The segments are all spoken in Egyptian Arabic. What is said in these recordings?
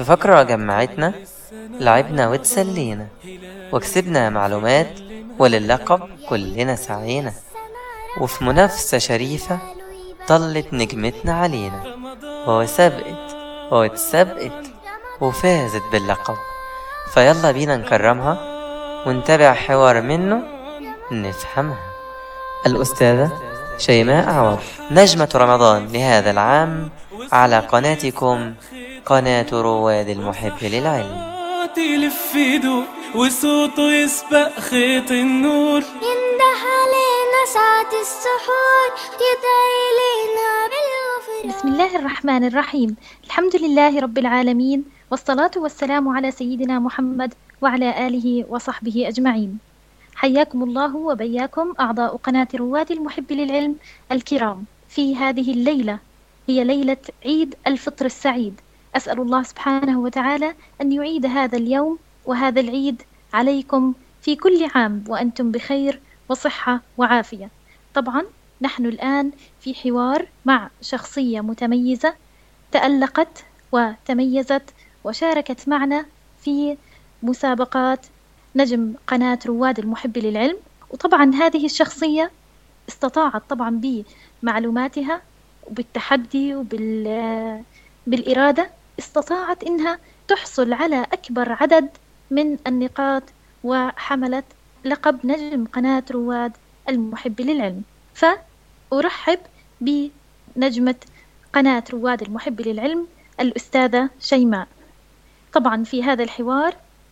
فقرة جمعتنا لعبنا وتسلينا وكسبنا معلومات وللقب كلنا سعينا وفي منافسة شريفة طلت نجمتنا علينا وسبقت واتسبقت وفازت باللقب فيلا بينا نكرمها ونتابع حوار منه نفهمها الأستاذة شيماء عوض نجمة رمضان لهذا العام على قناتكم قناة رواد المحب للعلم يلف يدور وصوته يسبق خيط النور ينده علينا ساعة السحور يدعي لنا بالغفران بسم الله الرحمن الرحيم الحمد لله رب العالمين والصلاة والسلام على سيدنا محمد وعلى آله وصحبه أجمعين حياكم الله وبياكم أعضاء قناة رواد المحب للعلم الكرام في هذه الليلة هي ليلة عيد الفطر السعيد أسأل الله سبحانه وتعالى أن يعيد هذا اليوم وهذا العيد عليكم في كل عام وأنتم بخير وصحة وعافية طبعا نحن الآن في حوار مع شخصية متميزة تألقت وتميزت وشاركت معنا في مسابقات نجم قناة رواد المحب للعلم وطبعا هذه الشخصية استطاعت طبعا بمعلوماتها وبالتحدي وبال بالإرادة استطاعت إنها تحصل على أكبر عدد من النقاط وحملت لقب نجم قناة رواد المحب للعلم فأرحب بنجمة قناة رواد المحب للعلم الأستاذة شيماء طبعا في هذا الحوار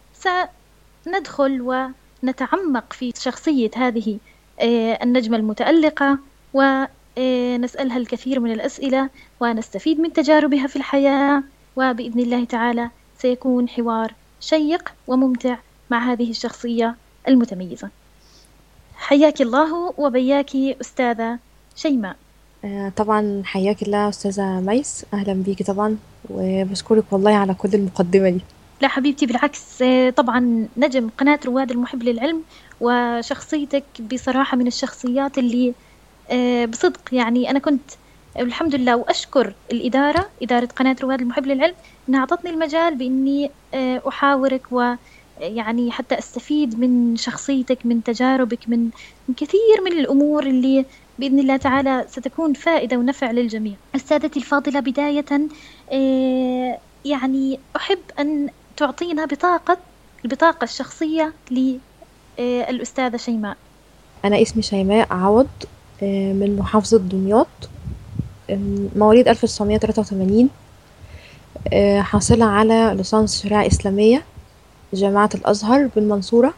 سندخل ونتعمق في شخصية هذه آه، النجمة المتألقة ونسألها الكثير من الأسئلة ونستفيد من تجاربها في الحياة وبإذن الله تعالى سيكون حوار شيق وممتع مع هذه الشخصية المتميزة حياك الله وبياك أستاذة شيماء آه، طبعا حياك الله أستاذة ميس أهلا بيكي طبعا وبشكرك والله على كل المقدمة دي لا حبيبتي بالعكس آه، طبعا نجم قناة رواد المحب للعلم وشخصيتك بصراحة من الشخصيات اللي آه، بصدق يعني أنا كنت الحمد لله وأشكر الإدارة إدارة قناة رواد المحب للعلم إنها أعطتني المجال بإني آه، أحاورك ويعني حتى أستفيد من شخصيتك من تجاربك من من كثير من الأمور اللي بإذن الله تعالى ستكون فائدة ونفع للجميع أستاذتي الفاضلة بداية آه، يعني أحب أن تعطينا بطاقة البطاقة الشخصية للأستاذة شيماء أنا اسمي شيماء عوض آه، من محافظة دمياط آم، مواليد 1983 آه، حاصلة على ليسانس شريعة إسلامية جامعة الأزهر بالمنصورة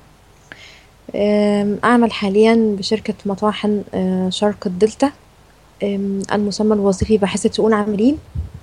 آم، أعمل حاليا بشركة مطاحن آه، شرق الدلتا آم، المسمى الوظيفي باحثة شؤون عاملين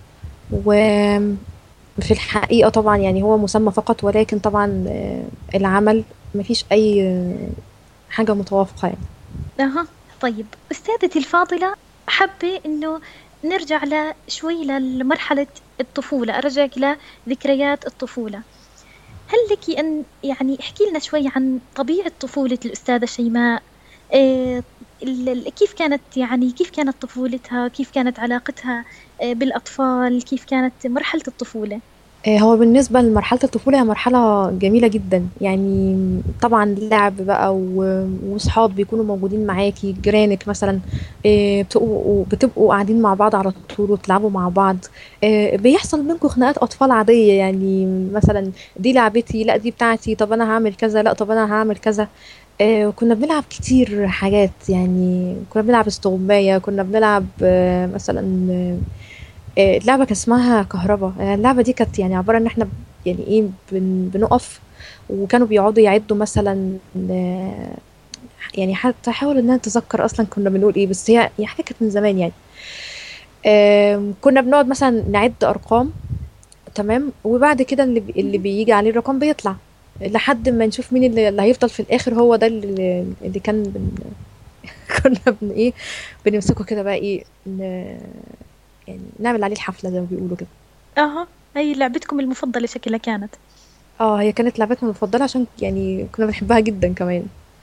وفي الحقيقة طبعا يعني هو مسمى فقط ولكن طبعا آه، العمل مفيش أي آه، حاجة متوافقة يعني أها طيب أستاذتي الفاضلة حابة إنه نرجع ل- شوي لمرحلة الطفولة أرجعك لذكريات الطفولة هل لك أن يعني احكي لنا شوي عن طبيعة طفولة الأستاذة شيماء إيه ال- ال- كيف كانت يعني كيف كانت طفولتها كيف كانت علاقتها آه، بالأطفال كيف كانت مرحلة الطفولة آه، هو بالنسبة لمرحلة الطفولة هي مرحلة جميلة جدا يعني طبعا لعب بقى و- وصحاب بيكونوا موجودين معاكي جيرانك مثلا آه، بتبقوا بتبقوا قاعدين مع بعض على طول وتلعبوا مع بعض آه، بيحصل بينكم خناقات أطفال عادية يعني مثلا دي لعبتي لا دي بتاعتي طب أنا هعمل كذا لا طب أنا هعمل كذا آه، كنا بنلعب كتير حاجات يعني كنا بنلعب استغماية كنا بنلعب آه، مثلا آه، آه، اللعبة كان اسمها كهربا آه، اللعبة دي كانت يعني عبارة ان احنا يعني ايه بن بنقف وكانوا بيقعدوا يعدوا مثلا آه، يعني حتى احاول ان انا اتذكر اصلا كنا بنقول ايه بس هي هي حاجة كانت من زمان يعني آم، كنا بنقعد مثلا نعد ارقام تمام وبعد كده اللي بي- اللي بيجي عليه الرقم بيطلع لحد ما نشوف مين اللي, اللي هيفضل في الاخر هو ده اللي, اللي كان بن كنا بن ايه بنمسكه كده بقى ايه ن- يعني نعمل عليه الحفلة زي ما بيقولوا كده أها هي لعبتكم المفضلة شكلها كانت اه هي كانت لعبتنا المفضلة عشان يعني كنا بنحبها جدا كمان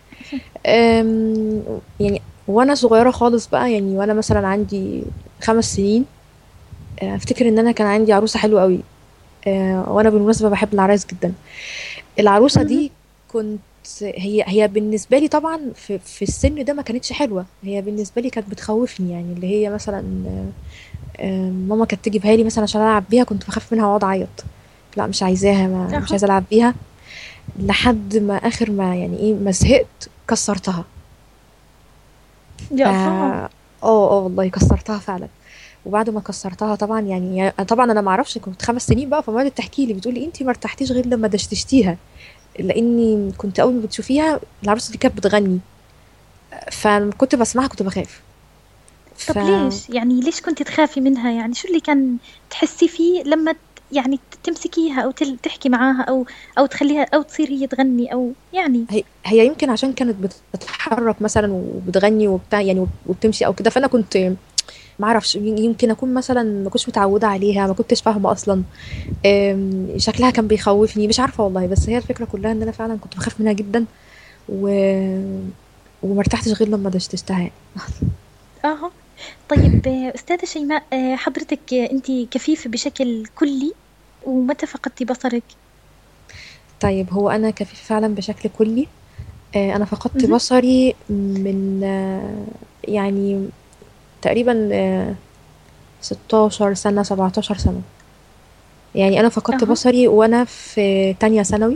أم، يعني وانا صغيرة خالص بقى يعني وانا مثلا عندي خمس سنين آه، افتكر ان انا كان عندي عروسة حلوة قوي آه، وانا بالمناسبه بحب العرايس جدا العروسه مهم. دي كنت هي هي بالنسبه لي طبعا في, في السن ده ما كانتش حلوه هي بالنسبه لي كانت بتخوفني يعني اللي هي مثلا آه، آه، ماما كانت تجيبها لي مثلا عشان العب بيها كنت بخاف منها واقعد اعيط لا مش عايزاها ما مش أها. عايزه العب بيها لحد ما اخر ما يعني ايه ما زهقت كسرتها يا ف- الله اه اه والله كسرتها فعلا وبعد ما كسرتها طبعا يعني يعني طبعا انا ما اعرفش كنت خمس سنين بقى فماما بتحكي لي بتقول لي انت ما ارتحتيش غير لما دشتشتيها لاني كنت اول ما بتشوفيها العروسه دي كانت بتغني فكنت بسمعها كنت بخاف طب ف ليش يعني ليش كنت تخافي منها يعني شو اللي كان تحسي فيه لما ت- يعني تمسكيها او تل- تحكي معاها او او تخليها او تصير هي تغني او يعني هي هي يمكن عشان كانت بتتحرك مثلا وبتغني وبتاع يعني وبتمشي او كده فانا كنت ما اعرفش يمكن اكون مثلا ما كنتش متعوده عليها ما كنتش فاهمه اصلا أم، شكلها كان بيخوفني مش عارفه والله بس هي الفكره كلها ان انا فعلا كنت بخاف منها جدا و وما ارتحتش غير لما دشتشتها يعني. اها طيب آه، استاذة شيماء آه، حضرتك آه، انت كفيفة بشكل كلي ومتى فقدتي بصرك طيب هو انا كفيف فعلا بشكل كلي آه، انا فقدت مهم. بصري من آه، يعني تقريبا آه، 16 سنه 17 سنه يعني انا فقدت اها بصري وانا في تانية ثانوي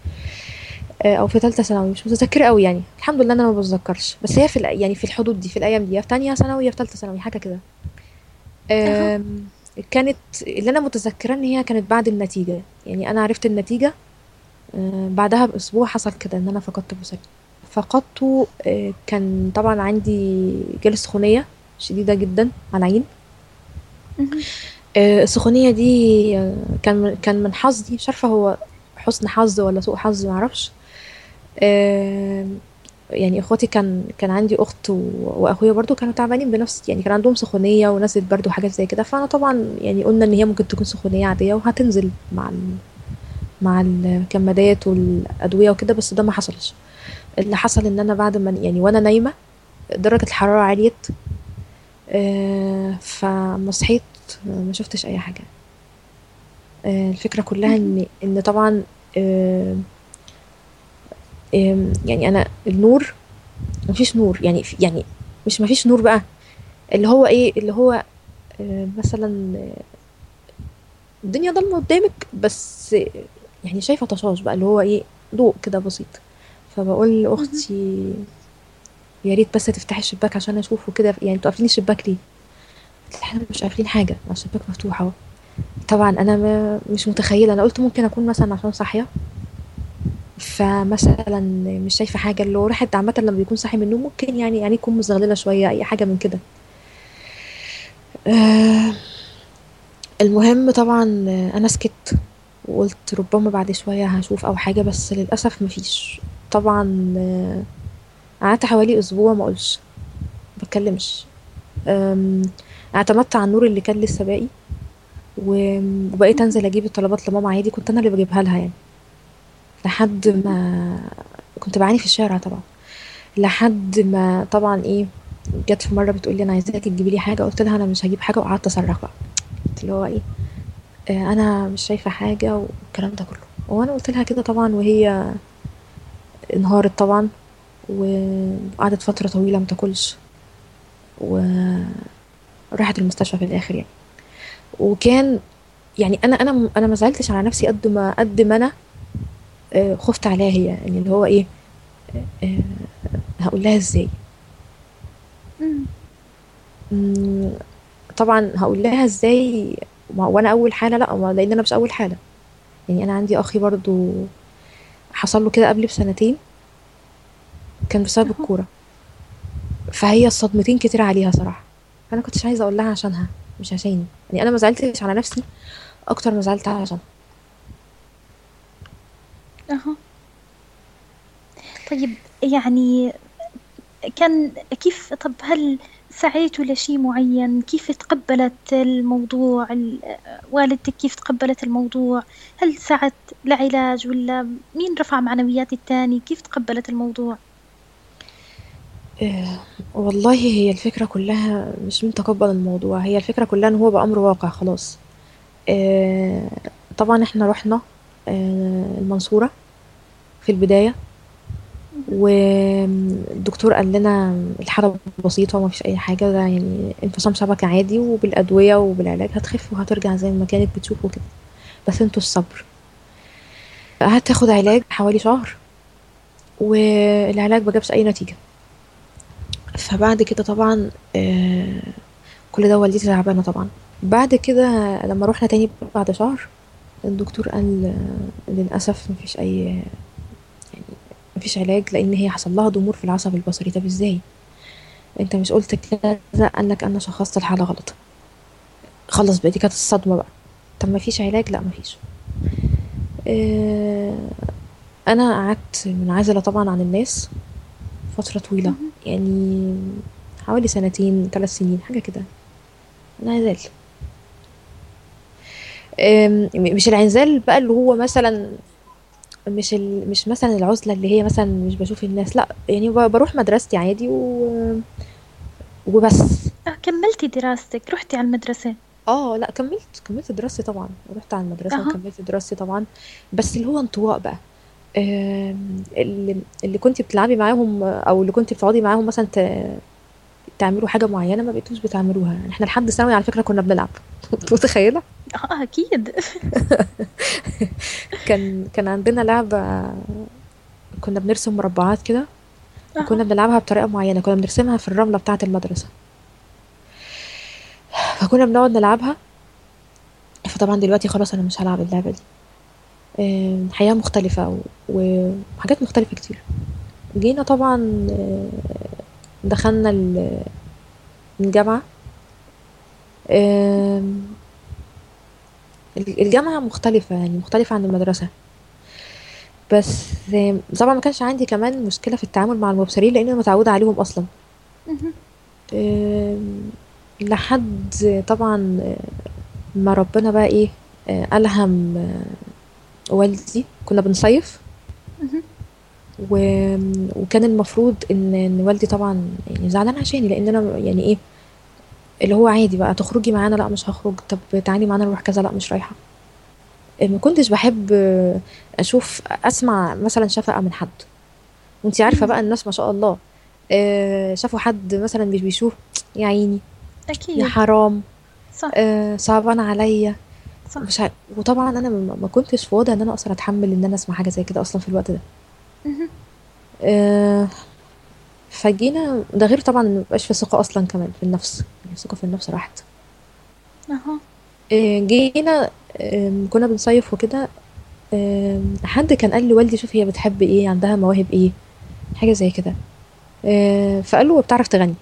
آه، او في ثالثه ثانوي مش متذكره قوي يعني الحمد لله إن انا ما بتذكرش بس هي في الأ- يعني في الحدود دي في الايام دي يا في تانية ثانوي يا في ثالثه ثانوي حاجه كده اها آم، كانت اللي انا متذكره ان هي كانت بعد النتيجه يعني انا عرفت النتيجه آه، بعدها باسبوع حصل كده ان انا فقدت بصري فقدته آه، كان طبعا عندي جالي سخونيه شديده جدا على العين مهم. آه، السخونيه دي آه، كان من- كان من حظي مش عارفه هو حسن حظ ولا سوء حظ معرفش آه، يعني اخواتي كان كان عندي اخت و- واخويا برضو كانوا تعبانين بنفس يعني كان عندهم سخونيه ونزلت برد وحاجات زي كده فانا طبعا يعني قلنا ان هي ممكن تكون سخونيه عاديه وهتنزل مع ال... مع المكمدات والادويه وكده بس ده ما حصلش اللي حصل ان انا بعد ما يعني وانا نايمه درجه الحراره عليت آه، فما صحيت ما شفتش اي حاجه آه، الفكره كلها ان ان طبعا آه، آم، يعني انا النور مفيش نور يعني في- يعني مش مفيش نور بقى اللي هو ايه اللي هو آه، مثلا آه، الدنيا ضلمه قدامك بس آه، يعني شايفه طشاش بقى اللي هو ايه ضوء كده بسيط فبقول مهم. لاختي يا ريت بس تفتحي الشباك عشان اشوف وكده يعني انتوا قافلين الشباك ليه قلت لها احنا مش قافلين حاجه ما الشباك مفتوح اهو طبعا انا ما مش متخيله انا قلت ممكن اكون مثلا عشان صاحيه فمثلا مش شايفه حاجه اللي هو الواحد عامه لما بيكون صاحي من النوم ممكن يعني يعني يكون مزغلله شويه اي حاجه من كده آه المهم طبعا آه، انا سكت وقلت ربما بعد شويه هشوف او حاجه بس للاسف مفيش طبعا آه، قعدت حوالي اسبوع ما اقولش بتكلمش آم، اعتمدت على النور اللي كان لسه باقي و- وبقيت انزل اجيب الطلبات لماما عادي كنت انا اللي بجيبها لها يعني لحد ما كنت بعاني في الشارع طبعا لحد ما طبعا ايه جت في مره بتقول لي انا عايزاكي تجيبي لي حاجه قلت لها انا مش هجيب حاجه وقعدت اصرخ بقى قلت اللي هو ايه آه، انا مش شايفه حاجه والكلام ده كله وانا قلت لها كده طبعا وهي انهارت طبعا وقعدت فتره طويله ما تاكلش وراحت المستشفى في الاخر يعني وكان يعني انا انا انا ما زعلتش على نفسي قد ما قد ما انا آه، خفت عليها هي يعني اللي هو ايه آه، هقول لها ازاي مم. مم، طبعا هقول لها ازاي ما- وانا اول حاله لا ما- لان انا مش اول حاله يعني انا عندي اخي برضو حصل له كده قبل بسنتين كان بسبب أهو. الكوره فهي الصدمتين كتير عليها صراحه فانا كنتش عايزه اقول لها عشانها مش عشاني يعني انا ما زعلتش على نفسي اكتر ما زعلت عشانها اها طيب يعني كان كيف طب هل سعيتوا لشيء معين كيف تقبلت الموضوع ال- والدتك كيف تقبلت الموضوع هل سعت لعلاج ولا مين رفع معنويات التاني كيف تقبلت الموضوع آه، والله هي الفكرة كلها مش من تقبل الموضوع هي الفكرة كلها ان هو بقى امر واقع خلاص آه، طبعا احنا رحنا آه، المنصورة في البداية والدكتور قال لنا الحالة بسيطة وما فيش أي حاجة ده يعني انفصام شبكة عادي وبالأدوية وبالعلاج هتخف وهترجع زي ما كانت بتشوف وكده بس انتوا الصبر قعدت تاخد علاج حوالي شهر والعلاج ما جابش أي نتيجة فبعد كده طبعا آه، كل ده والدتي تعبانة طبعا بعد كده لما روحنا تاني بعد شهر الدكتور قال آه، للأسف مفيش أي يعني مفيش علاج لأن هي حصل لها ضمور في العصب البصري طب ازاي انت مش قلت كذا قال لك انا شخصت الحالة غلط خلص بقى دي كانت الصدمة بقى طب مفيش علاج لا مفيش آه، انا قعدت منعزلة طبعا عن الناس فترة طويلة يعني حوالي سنتين ثلاث سنين حاجة كده انعزال آم، مش الانعزال بقى اللي هو مثلا مش ال... مش مثلا العزلة اللي هي مثلا مش بشوف الناس لا يعني ب- بروح مدرستي عادي و... وبس آه كملتي دراستك رحتي على المدرسة اه لا كملت كملت دراستي طبعا رحت على المدرسة أها. وكملت دراستي طبعا بس اللي هو انطواء بقى آم، اللي اللي كنت بتلعبي معاهم او اللي كنت بتقعدي معاهم مثلا ت... تعملوا حاجة معينة ما بقيتوش بتعملوها يعني احنا لحد ثانوي على فكرة كنا بنلعب انت متخيلة اه اكيد كان كان عندنا لعبة كنا بنرسم مربعات كده أها. وكنا بنلعبها بطريقة معينة كنا بنرسمها في الرملة بتاعة المدرسة فكنا بنقعد نلعبها فطبعا دلوقتي خلاص أنا مش هلعب اللعبة دي آه، حياة مختلفة و- وحاجات مختلفة كتير جينا طبعا آه، دخلنا ال- الجامعة آم، الجامعة مختلفة يعني مختلفة عن المدرسة بس آم، طبعا ما كانش عندي كمان مشكلة في التعامل مع المبصرين لأن أنا متعودة عليهم أصلا مهم. آم، لحد طبعا آه، ما ربنا بقى ايه آه، ألهم آه، والدي كنا بنصيف مهم. و... وكان المفروض ان ان والدي طبعا يعني زعلان عشاني لان انا يعني ايه اللي هو عادي بقى تخرجي معانا لا مش هخرج طب تعالي معانا نروح كذا لا مش رايحه ما كنتش بحب آه، اشوف اسمع مثلا شفقه من حد وانتي عارفه بقى الناس ما شاء الله آه، شافوا حد مثلا مش بيشوف يا عيني يا اكيد حرام صح آه، صعبان عليا صح مش عارف وطبعا انا ما ما كنتش في وضع ان انا اصلا اتحمل ان انا اسمع حاجه زي كده اصلا في الوقت ده مهم. آه، فجينا ده غير طبعا ان مبقاش في ثقه اصلا كمان في النفس يعني الثقه في النفس راحت اها آه، جينا آم، كنا بنصيف وكده آم، حد كان قال لي والدي شوف هي بتحب ايه عندها مواهب ايه حاجه زي كده آه، فقال له بتعرف تغني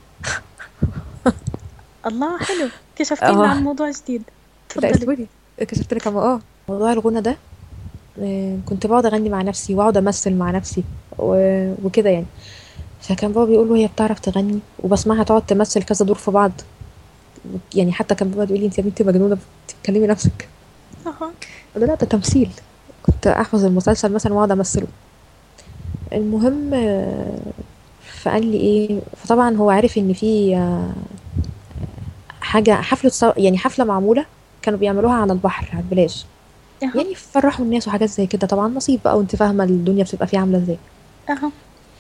الله حلو كشفتي لنا اه عن موضوع جديد لا تفضلي اصبري كشفت لك اما اه موضوع الغنى ده آه، كنت بقعد اغني مع نفسي واقعد امثل مع نفسي و- وكده يعني فكان بابا بيقول له هي بتعرف تغني وبسمعها تقعد تمثل كذا دور في بعض يعني حتى كان بابا بيقول لي انت يا بنتي مجنونه بتتكلمي نفسك اها قلت له لا ده تمثيل كنت احفظ المسلسل مثلا واقعد امثله المهم آه، فقال لي ايه فطبعا هو عارف ان في آه، حاجه حفله صو... يعني حفله معموله كانوا بيعملوها على البحر على البلاج اها يعني فرحوا الناس وحاجات زي كده طبعا نصيب بقى وانت فاهمه الدنيا بتبقى فيه عامله ازاي اها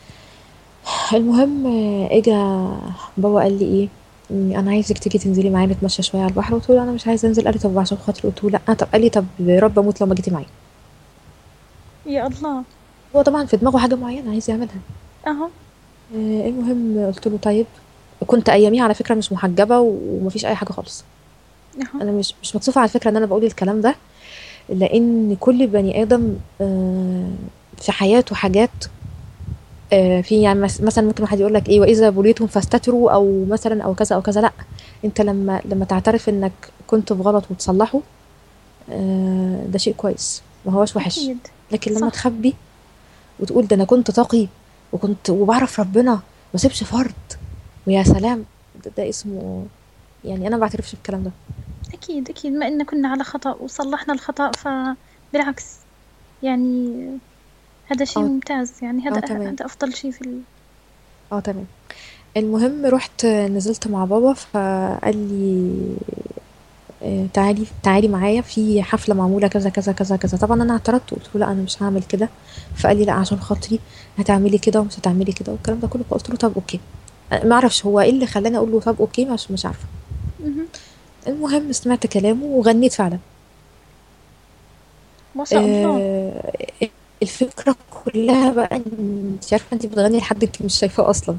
المهم آه، اجا بابا قال لي ايه م، انا عايزك تيجي تنزلي معايا نتمشى شويه على البحر قلت له انا مش عايزه انزل قال لي طب عشان خاطري قلت له لا طب قال لي طب رب اموت لو ما جيتي معايا يا الله هو طبعا في دماغه حاجه معينه عايز يعملها اها آه، المهم قلت له طيب كنت اياميها على فكره مش محجبه ومفيش اي حاجه خالص اها انا مش مش مكسوفه على فكره ان انا بقول الكلام ده لان كل بني ادم آه، في حياته حاجات آه، في يعني مس- مثلا ممكن واحد يقول لك ايه واذا بليتم فاستتروا او مثلا او كذا او كذا لا انت لما لما تعترف انك كنت في غلط وتصلحه آه، ده شيء كويس ما هوش وحش اكيد لكن لما صح تخبي وتقول ده انا كنت تقي وكنت وبعرف ربنا ما سيبش فرد ويا سلام ده, ده اسمه يعني انا ما بعترفش بالكلام ده اكيد اكيد ما ان كنا على خطأ وصلحنا الخطأ فبالعكس يعني هذا شيء اه ممتاز يعني اه هذا تمام هذا افضل شيء في ال... اه تمام المهم رحت نزلت مع بابا فقال لي آه، تعالي تعالي معايا في حفله معموله كذا كذا كذا كذا طبعا انا اعترضت وقلت له لا انا مش هعمل كده فقال لي لا عشان خاطري هتعملي كده ومش هتعملي كده والكلام ده كله فقلت له طب اوكي آه، ما اعرفش هو ايه اللي خلاني اقول له طب اوكي مش مش عارفه مهم. المهم سمعت كلامه وغنيت فعلا ما شاء الله آه، الفكرة كلها بقى ان انت عارفة انت بتغني لحد انت مش شايفاه اصلا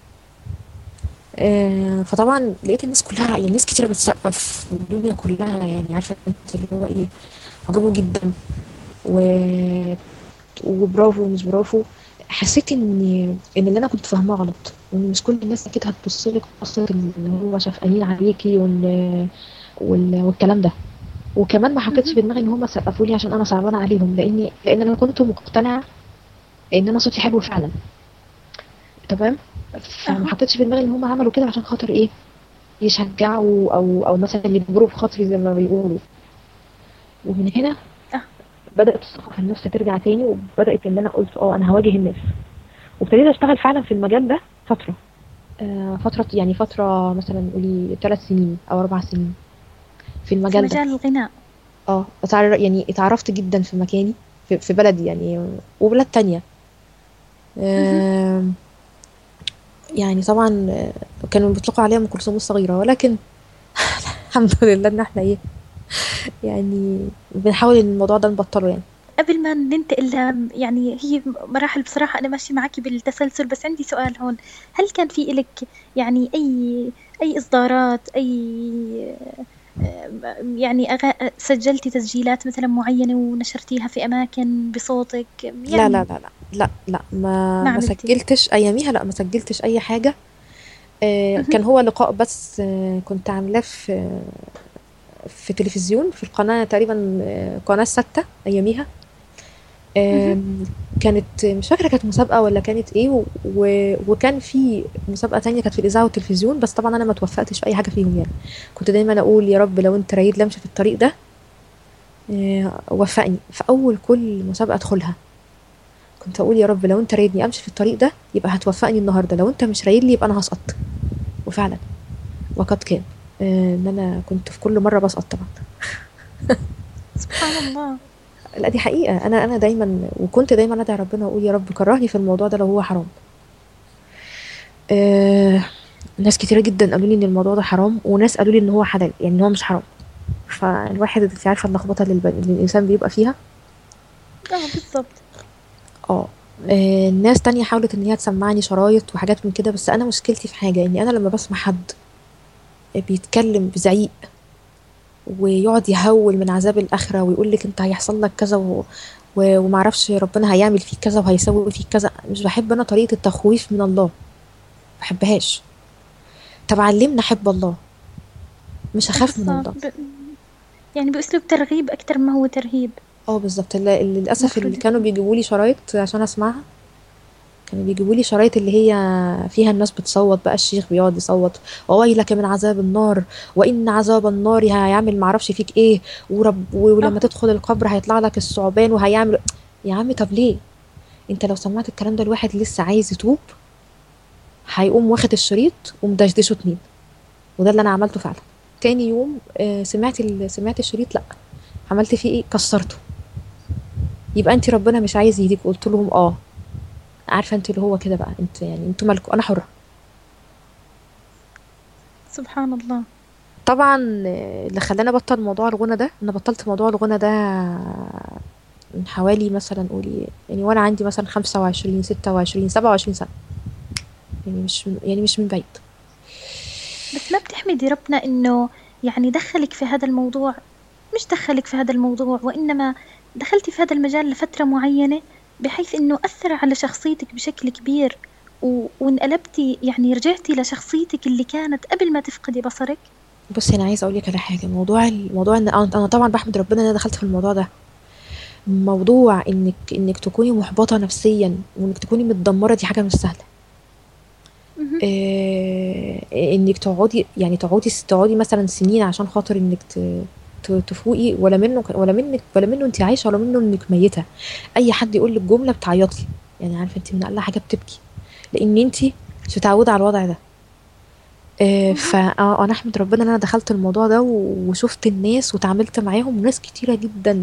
آه، فطبعا لقيت الناس كلها يعني ناس كتيرة بتسقف الدنيا كلها يعني عارفة انت اللي هو ايه عجبه جدا و... وبرافو ومش برافو حسيت ان ان اللي انا كنت فاهماه غلط وان مش كل الناس اكيد هتبص لك بصة ان هو شفقانين عليكي وال... وال... والكلام ده وكمان ما حطيتش في دماغي ان هم سقفوا لي عشان انا صعبانه عليهم لاني لان انا كنت مقتنعه ان انا صوتي حلو فعلا تمام فما أها. حطيتش في دماغي ان هم عملوا كده عشان خاطر ايه يشجعوا او او مثلا يجبروا في خاطري زي ما بيقولوا ومن هنا أه. بدات الثقه في النفس ترجع تاني وبدات ان انا قلت اه انا هواجه الناس وابتديت اشتغل فعلا في المجال ده فتره آه فتره يعني فتره مثلا قولي ثلاث سنين او اربع سنين في في المجال ده مجال الغناء اه اتعر... يعني اتعرفت جدا في مكاني في, في بلدي يعني وبلاد تانية آم، يعني طبعا آه، كانوا بيطلقوا عليها ام كلثوم الصغيرة ولكن الحمد لله ان احنا ايه يعني بنحاول ان الموضوع ده نبطله يعني قبل ما ننتقل ل- يعني هي مراحل بصراحة أنا ماشية معاكي بالتسلسل بس عندي سؤال هون هل كان في إلك يعني أي أي إصدارات أي آه، يعني أغا... سجلتي تسجيلات مثلا معينة ونشرتيها في أماكن بصوتك يعني لا لا لا لا لا لا ما ما ما عملتي. سجلتش اياميها لا ما سجلتش اي حاجة آه، كان هو لقاء بس آه، كنت عاملاه في في تلفزيون في القناة تقريبا آه، قناة ستة أياميها آم، كانت مش فاكرة كانت مسابقة ولا كانت ايه و... و... وكان في مسابقة تانية كانت في الإذاعة والتلفزيون بس طبعا أنا ما توفقتش في أي حاجة فيهم يعني كنت دايما أقول يا رب لو أنت رايد لمشي في الطريق ده آه، وفقني في أول كل مسابقة أدخلها كنت أقول يا رب لو أنت رايدني أمشي في الطريق ده يبقى هتوفقني النهاردة لو أنت مش رايد لي يبقى أنا هسقط وفعلا وقد كان آه، إن أنا كنت في كل مرة بسقط طبعا سبحان الله لا دي حقيقة أنا أنا دايما وكنت دايما أدعي ربنا وأقول يا رب كرهني في الموضوع ده لو هو حرام. آه ناس كتيرة جدا قالوا لي إن الموضوع ده حرام وناس قالوا لي إن هو حلال يعني إن هو مش حرام. فالواحد أنت عارفة اللخبطة اللي, الب- اللي الإنسان بيبقى فيها اه بالضبط اه آه، ناس تانية حاولت إن هي تسمعني شرايط وحاجات من كده بس أنا مشكلتي في حاجة إني أنا لما بسمع حد بيتكلم بزعيق ويقعد يهول من عذاب الآخرة ويقول لك أنت هيحصل لك كذا و... و... ومعرفش ربنا هيعمل فيك كذا وهيسوي فيك كذا مش بحب أنا طريقة التخويف من الله بحبهاش طب علمنا أحب الله مش هخاف من الله بالضبط. ب... يعني بأسلوب ترغيب أكتر ما هو ترهيب اه بالظبط ال- ال- للاسف اللي المفروض- كانوا بيجيبوا لي شرايط عشان اسمعها كانوا بيجيبوا لي شرايط اللي هي فيها الناس بتصوت بقى الشيخ بيقعد يصوت وويلك من عذاب النار وان عذاب النار هيعمل معرفش فيك ايه ورب ولما آه. تدخل القبر هيطلع لك الثعبان وهيعمل يا عم طب ليه انت لو سمعت الكلام ده الواحد لسه عايز يتوب هيقوم واخد الشريط ومدشدشه اتنين وده اللي انا عملته فعلا تاني يوم آه، سمعت ال... سمعت الشريط لا عملت فيه ايه كسرته يبقى انت ربنا مش عايز يهديك قلت لهم اه عارفه انت اللي هو كده بقى انت يعني انتوا مالكوا انا حره سبحان الله طبعا آه، اللي خلاني ابطل موضوع الغنى ده انا بطلت موضوع الغنى ده من حوالي مثلا قولي يعني وانا عندي مثلا 25 26 27 سنه يعني مش من يعني مش من بعيد بس ما بتحمدي ربنا إنه يعني دخلك في هذا الموضوع مش دخلك في هذا الموضوع وإنما دخلتي في هذا المجال لفترة معينة بحيث إنه أثر على شخصيتك بشكل كبير و... وانقلبتي يعني رجعتي لشخصيتك اللي كانت قبل ما تفقدي بصرك بصي انا عايزه اقول لك على حاجه موضوع الموضوع ان انا أنا طبعا بحمد ربنا ان انا دخلت في الموضوع ده موضوع انك انك تكوني محبطه نفسيا وانك تكوني متدمره دي حاجه مش سهله مهم. آه، انك تقعدي يعني تقعدي تقعدي مثلا سنين عشان خاطر انك ت- ت- تفوقي ولا منه ولا منك ولا منه انت عايشه ولا منه انك ميته اي حد يقول لك جمله بتعيطي يعني عارفه انت من اقل حاجه بتبكي لان انت مش متعوده على الوضع ده آه، فا اه انا احمد ربنا ان انا دخلت الموضوع ده و- وشفت الناس وتعاملت معاهم وناس كتيره جدا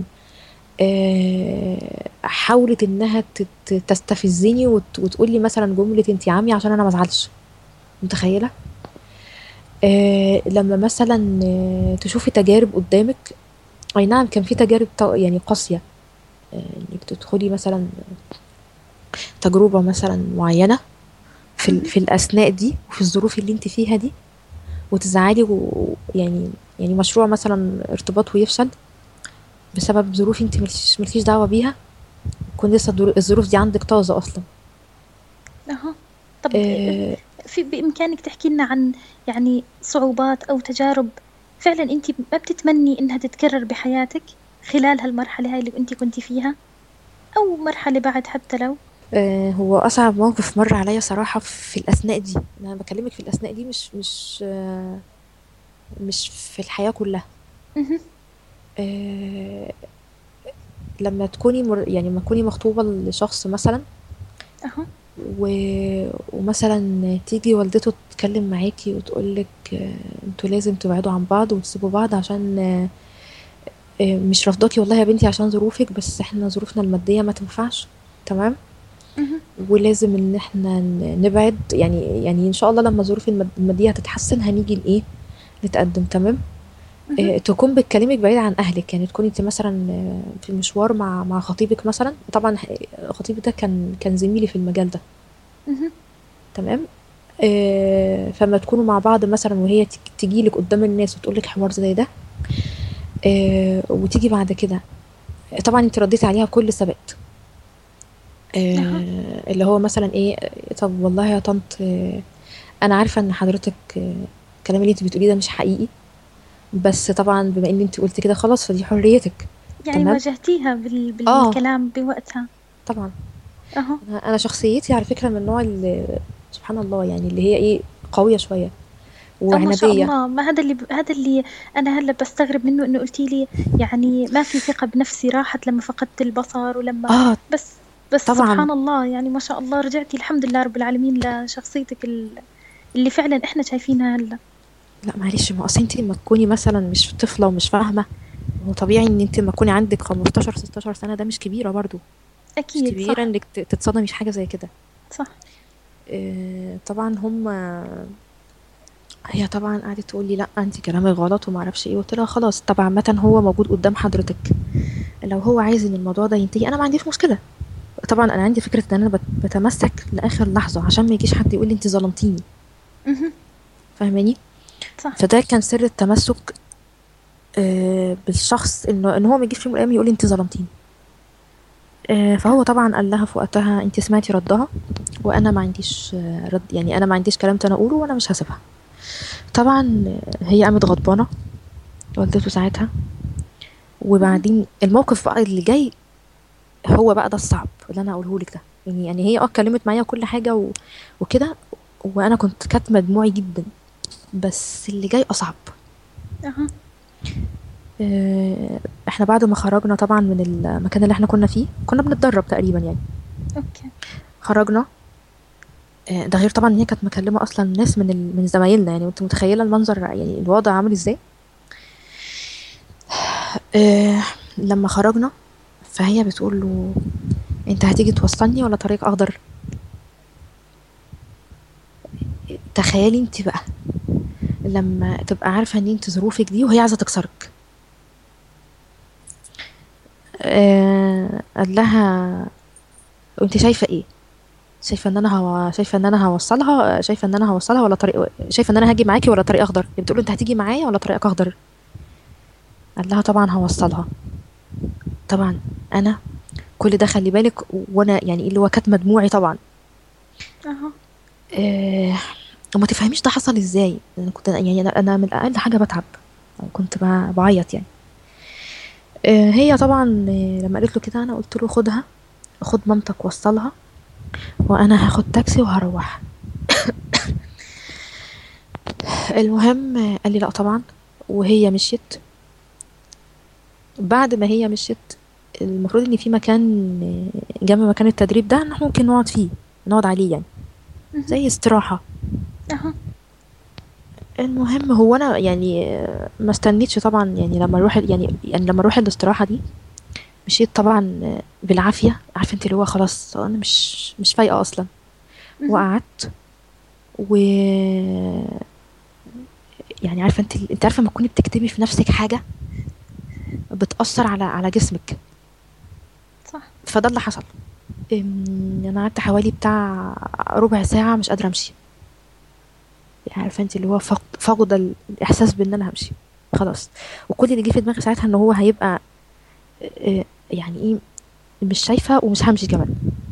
آه، حاولت انها تت- تستفزني وت- وتقول لي مثلا جمله انت عمي عشان انا ما ازعلش متخيله آه، لما مثلا آه، تشوفي تجارب قدامك اي نعم كان في تجارب ط- يعني قاسيه آه، انك تدخلي مثلا تجربه مثلا معينه في ال- في الاثناء دي وفي الظروف اللي انت فيها دي وتزعلي ويعني يعني مشروع مثلا ارتباط ويفشل بسبب ظروف انت ملكيش ملكيش دعوه بيها تكون لسه الظرو- الظروف دي عندك طازه اصلا أها طب آه، في بإمكانك تحكي لنا عن يعني صعوبات أو تجارب فعلا أنت ما بتتمني إنها تتكرر بحياتك خلال هالمرحلة هاي اللي أنت كنتي فيها أو مرحلة بعد حتى لو آه، هو اصعب موقف مر عليا صراحه في الاثناء دي انا بكلمك في الاثناء دي مش مش آه، مش في الحياه كلها مهم. آه، لما تكوني مر... يعني لما تكوني مخطوبه لشخص مثلا أها و... ومثلا تيجي والدته تتكلم معاكي وتقولك آه، انتوا لازم تبعدوا عن بعض وتسيبوا بعض عشان آه، آه، مش رافضاكي والله يا بنتي عشان ظروفك بس احنا ظروفنا المادية ما تنفعش تمام مهم. ولازم ان احنا ن- نبعد يعني يعني ان شاء الله لما ظروفي الماد- المادية هتتحسن هنيجي لايه نتقدم تمام مهم. آه، تكون بتكلمك بعيد عن اهلك يعني تكوني انت مثلا آه، في مشوار مع مع خطيبك مثلا طبعا آه، خطيبي ده كان كان زميلي في المجال ده مهم. تمام آه فما تكونوا مع بعض مثلا وهي تجي لك قدام الناس وتقول لك حوار زي ده آه وتيجي بعد كده طبعا انت رديتي عليها بكل ثبات أها. آه اللي هو مثلا ايه آه، طب والله يا طنط آه انا عارفه ان حضرتك آه الكلام اللي انت بتقوليه ده مش حقيقي بس طبعا بما ان انت قلت كده خلاص فدي حريتك يعني تمام. واجهتيها بال... آه. بالكلام بوقتها طبعا أها انا أنا شخصيتي على فكره من النوع اللي سبحان الله يعني اللي هي ايه قويه شويه آه ما شاء وعناديه الله ما هذا اللي ب... هذا اللي أنا هلا بستغرب منه إنه قلتي لي يعني ما في ثقة بنفسي راحت لما فقدت البصر ولما اه بس بس طبعاً. سبحان الله يعني ما شاء الله رجعتي الحمد لله رب العالمين لشخصيتك ال- اللي فعلا احنا شايفينها هلا لا معلش ما اصل انت لما تكوني مثلا مش طفله ومش فاهمه هو طبيعي ان انت لما تكوني عندك 15 16 سنه ده مش كبيره برضو مش اكيد صح كبيره انك ت- تتصدمي في حاجه زي كده صح آه، طبعا هم هي طبعا قعدت تقول لي لا انت كلامك غلط وما اعرفش ايه قلت لها خلاص طبعا عامه هو موجود قدام حضرتك لو هو عايز ان الموضوع ده ينتهي انا ما عنديش مشكله طبعا انا عندي فكره ان انا بت- بتمسك لاخر لحظه عشان ما يجيش حد يقول لي انت ظلمتيني مهم. فاهماني صح فده كان سر التمسك آه، بالشخص انه ان هو ما يجيش في يوم من الايام يقول لي انت ظلمتيني آه، فهو طبعا قال لها في وقتها انت سمعتي ردها وانا ما عنديش آه، رد يعني انا ما عنديش كلام تاني اقوله وانا مش هسيبها طبعا آه، هي قامت غضبانه والدته ساعتها وبعدين الموقف بقى اللي جاي هو بقى ده الصعب اللي انا اقوله لك ده يعني يعني هي اه اتكلمت معايا وكل حاجه و... وكده وانا كنت كاتمه دموعي جدا بس اللي جاي اصعب اها آه، احنا بعد ما خرجنا طبعا من المكان اللي احنا كنا فيه كنا بنتدرب تقريبا يعني اوكي خرجنا آه، ده غير طبعا ان هي كانت مكلمه اصلا ناس من ال... من زمايلنا يعني انت متخيله المنظر يعني الوضع عامل ازاي آه، لما خرجنا فهي بتقول له انت هتيجي توصلني ولا طريق اخضر تخيلي انت بقى لما تبقى عارفه ان انت ظروفك دي وهي عايزه تكسرك آه قال لها وانت شايفه ايه شايفه ان انا هو... شايفه ان انا هوصلها شايفه ان انا هوصلها ولا طريق شايفه ان انا هاجي معاكي ولا طريق اخضر هي بتقول له انت هتيجي معايا ولا طريقك اخضر قال لها طبعا هوصلها طبعا انا كل ده خلي بالك وانا يعني اللي هو كاتمه دموعي طبعا اها آه، وما تفهميش ده حصل ازاي انا كنت يعني انا أنا من اقل حاجه بتعب كنت ب- بعيط يعني آه، هي طبعا آه، لما قالت له كده انا قلت له خدها خد مامتك وصلها وانا هاخد تاكسي وهروح المهم آه، قال لي لا طبعا وهي مشيت بعد ما هي مشيت المفروض ان في مكان آه، جنب مكان التدريب ده احنا ممكن نقعد فيه نقعد عليه يعني مهم. زي استراحة اها المهم هو انا يعني آه، ما استنيتش طبعا يعني لما اروح يعني يعني لما اروح الاستراحه دي مشيت طبعا آه، بالعافيه عارفه انت اللي هو خلاص انا مش مش فايقه اصلا مهم. وقعدت و يعني عارفه انت انت عارفه لما تكوني بتكتبي في نفسك حاجه بتاثر على على جسمك صح فده اللي حصل أم، انا قعدت حوالي بتاع ربع ساعه مش قادره امشي يعني عارفه انت اللي هو فقد فقد ال- الاحساس بان انا همشي خلاص وكل اللي جه في دماغي ساعتها ان هو هيبقى آه، يعني ايه مش شايفه ومش همشي كمان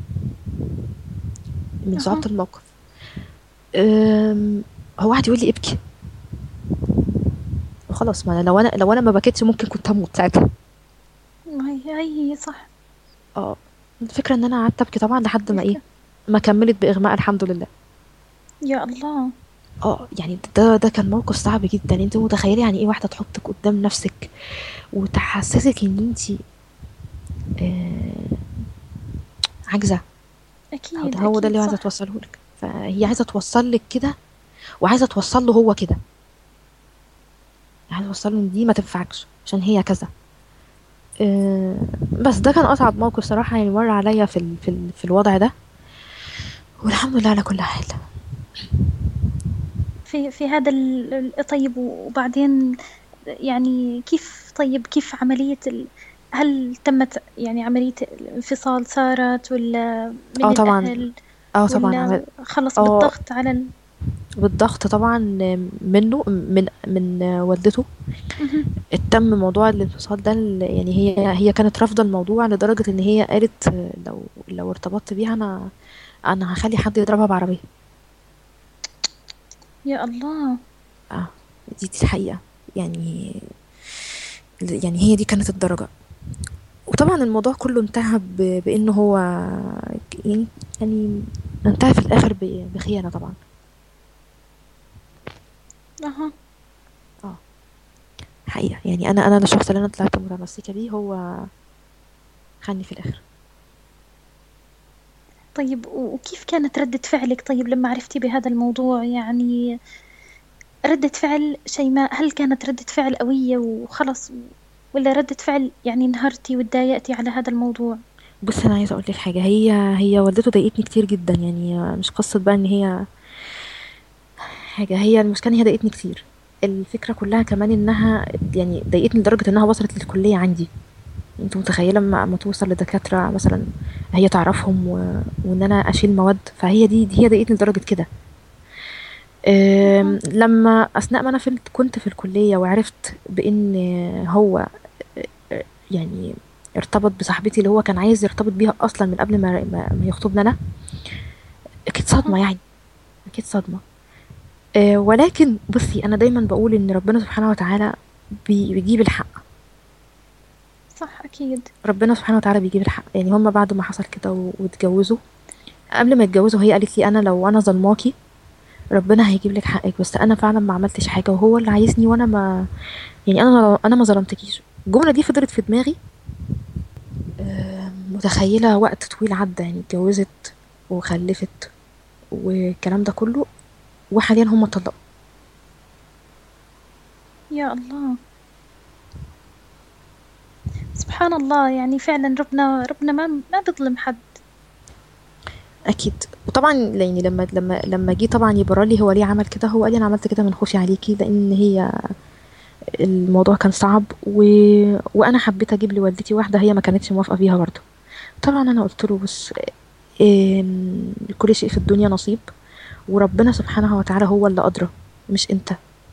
من صعوبه أها. الموقف أم، هو قعد يقول لي ابكي وخلاص ما انا لو انا لو انا ما بكيتش ممكن كنت هموت ساعتها هي هي هي صح اه الفكره ان انا قعدت ابكي طبعا لحد ما ايه ما كملت باغماء الحمد لله يا الله اه يعني ده ده كان موقف صعب جدا انت متخيله يعني ايه واحده تحطك قدام نفسك وتحسسك ان انت آه عاجزه أكيد هو ده هو ده أكيد اللي عايزه صح. توصله لك فهي عايزه توصل لك كده وعايزه توصل له هو كده عايزه توصل له ان دي ما تنفعكش عشان هي كذا آه بس ده كان اصعب موقف صراحه يعني مر عليا في ال في ال في الوضع ده والحمد لله على كل حال في في هذا ال- ال- طيب وبعدين يعني كيف طيب كيف عملية ال... هل تمت يعني عملية الانفصال صارت ولا من اه طبعا الأهل اه طبعا ولا عمل خلص اه بالضغط على ال... بالضغط طبعا منه من من والدته مهم. تم موضوع الانفصال ده ال- يعني هي هي كانت رافضه الموضوع لدرجه ان هي قالت لو لو ارتبطت بيها انا انا هخلي حد يضربها بعربيه يا الله اه دي دي الحقيقه يعني يعني هي دي كانت الدرجه وطبعا الموضوع كله انتهى ب- بانه هو يعني يعني انتهى في الاخر ب- بخيانه طبعا أها اه حقيقه يعني انا انا الشخص اللي انا طلعت متمسكه بيه هو خاني في الاخر طيب و- وكيف كانت ردة فعلك طيب لما عرفتي بهذا الموضوع يعني ردة فعل شيماء هل كانت ردة فعل قوية وخلص ولا ردة فعل يعني انهرتي وتضايقتي على هذا الموضوع بص انا عايزه اقول لك حاجه هي هي والدته ضايقتني كتير جدا يعني مش قصه بقى ان هي حاجه هي المشكله ان هي ضايقتني كتير الفكره كلها كمان انها يعني ضايقتني لدرجه انها وصلت للكليه عندي انت متخيله لما اما توصل لدكاتره مثلا هي تعرفهم و... وان انا اشيل مواد فهي دي, دي هي ضايقتني لدرجه كده أم، لما اثناء ما انا في كنت في الكليه وعرفت بان هو أه، يعني ارتبط بصاحبتي اللي هو كان عايز يرتبط بيها اصلا من قبل ما ما ما يخطبنا انا اكيد صدمه يعني اكيد صدمه أه، ولكن بصي انا دايما بقول ان ربنا سبحانه وتعالى بي- بيجيب الحق صح أكيد ربنا سبحانه وتعالى بيجيب الحق يعني هما بعد ما حصل كده و- واتجوزوا قبل ما يتجوزوا هي قالت لي انا لو انا ظلماكي ربنا هيجيب لك حقك بس انا فعلا ما عملتش حاجه وهو اللي عايزني وانا ما يعني انا انا ما ظلمتكيش الجمله دي فضلت في دماغي آم، متخيله وقت طويل عدى يعني اتجوزت وخلفت والكلام ده كله وحاليا هما طلقوا يا الله سبحان الله يعني فعلا ربنا ربنا ما ما بيظلم حد اكيد وطبعا يعني لما لما لما جه طبعا يبرر لي هو ليه عمل كده هو قال لي انا عملت كده من خوفي عليكي لان هي الموضوع كان صعب و... وانا حبيت اجيب لوالدتي واحده هي ما كانتش موافقه بيها برضه طبعا انا قلت له بص إم، كل شيء في الدنيا نصيب وربنا سبحانه وتعالى هو اللي ادرى مش انت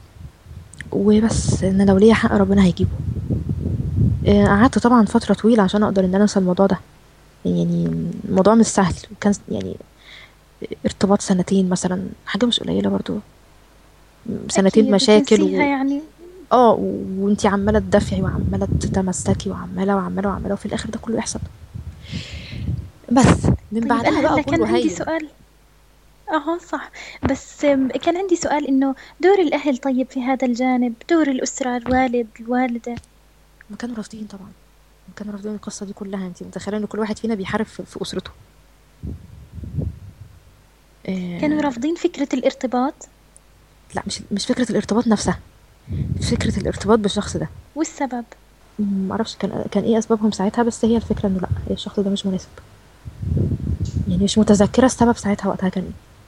وبس ان لو ليا حق ربنا هيجيبه آه، قعدت طبعا فتره طويله عشان اقدر ان انا انسى الموضوع ده يعني الموضوع مش سهل وكان يعني ارتباط سنتين مثلا حاجه مش قليله برضو سنتين أكيد مشاكل وتنسيها و... يعني اه وانتي عماله تدافعي وعماله تتمسكي وعماله وعماله وعماله وفي الاخر ده كله يحصل بس من طيب بعدها أنا بقى هلا كان كله عندي هايل سؤال اه صح بس أم، كان عندي سؤال إنه دور الأهل طيب في هذا الجانب دور الأسرة الوالد الوالدة ما كانوا رافضين طبعا ما كانوا رافضين القصه دي كلها انتي متخيله ان كل واحد فينا بيحارب في, في اسرته كانوا آه رافضين فكرة الارتباط لا مش مش فكرة الارتباط نفسها فكرة الارتباط بالشخص ده والسبب م- معرفش كان كان ايه اسبابهم ساعتها بس هي الفكرة انه لا هي الشخص ده مش مناسب يعني مش متذكرة السبب ساعتها وقتها كان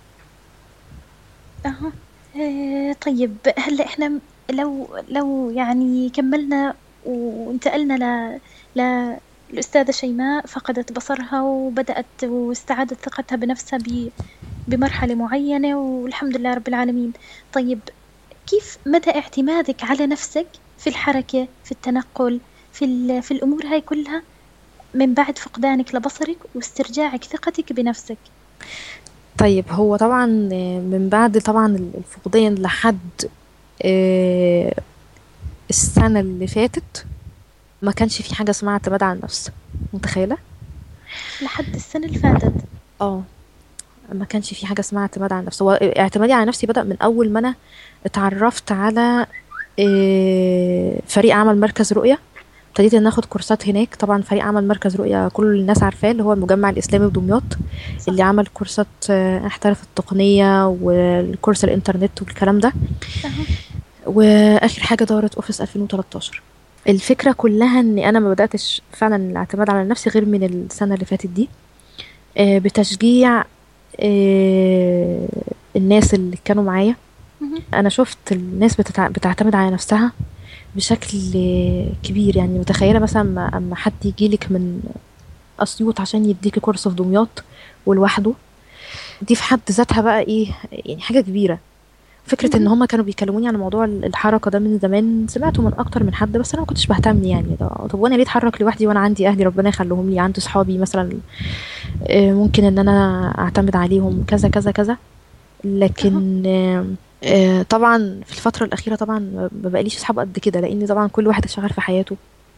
ايه أها آه، طيب هلا احنا م- لو لو يعني كملنا وانتقلنا ل ل الأستاذة شيماء فقدت بصرها وبدأت واستعادت ثقتها بنفسها ب بمرحلة معينة والحمد لله رب العالمين طيب كيف مدى اعتمادك على نفسك في الحركة في التنقل في ال- في الأمور هاي كلها من بعد فقدانك لبصرك واسترجاعك ثقتك بنفسك طيب هو طبعا آه، من بعد طبعا الفقدان لحد آه، السنة اللي فاتت ما كانش في حاجة اسمها اعتماد على النفس متخيلة؟ لحد السنة اللي فاتت اه ما كانش في حاجة اسمها اعتماد على النفس هو اعتمادي على نفسي بدأ من أول ما أنا اتعرفت على آه، فريق عمل مركز رؤية ابتديت ان اخد كورسات هناك طبعا فريق عمل مركز رؤية كل الناس عارفاه اللي هو المجمع الإسلامي بدمياط صح اللي عمل كورسات آه، احترف التقنية والكورس الإنترنت والكلام ده أها واخر حاجه دورة اوفيس 2013 الفكره كلها ان انا ما بداتش فعلا الاعتماد على نفسي غير من السنه اللي فاتت دي آه، بتشجيع آه، الناس اللي كانوا معايا مهم. انا شفت الناس بتتع... بتعتمد على نفسها بشكل آه، كبير يعني متخيله مثلا اما أما حد يجيلك من اسيوط عشان يديكي كورس في دمياط ولوحده دي في حد ذاتها بقى ايه يعني حاجه كبيره فكرة ان مهم. هما كانوا بيكلموني عن موضوع الحركة ده من زمان سمعته من اكتر من حد بس انا ما كنتش بهتم يعني ده طب وانا ليه اتحرك لوحدي وانا عندي اهلي ربنا يخليهم لي عندي صحابي مثلا آه، ممكن ان انا اعتمد عليهم كذا كذا كذا لكن آه، آه، طبعا في الفترة الأخيرة طبعا ما ما بقاليش صحاب قد كده لأن طبعا كل واحد شغال في حياته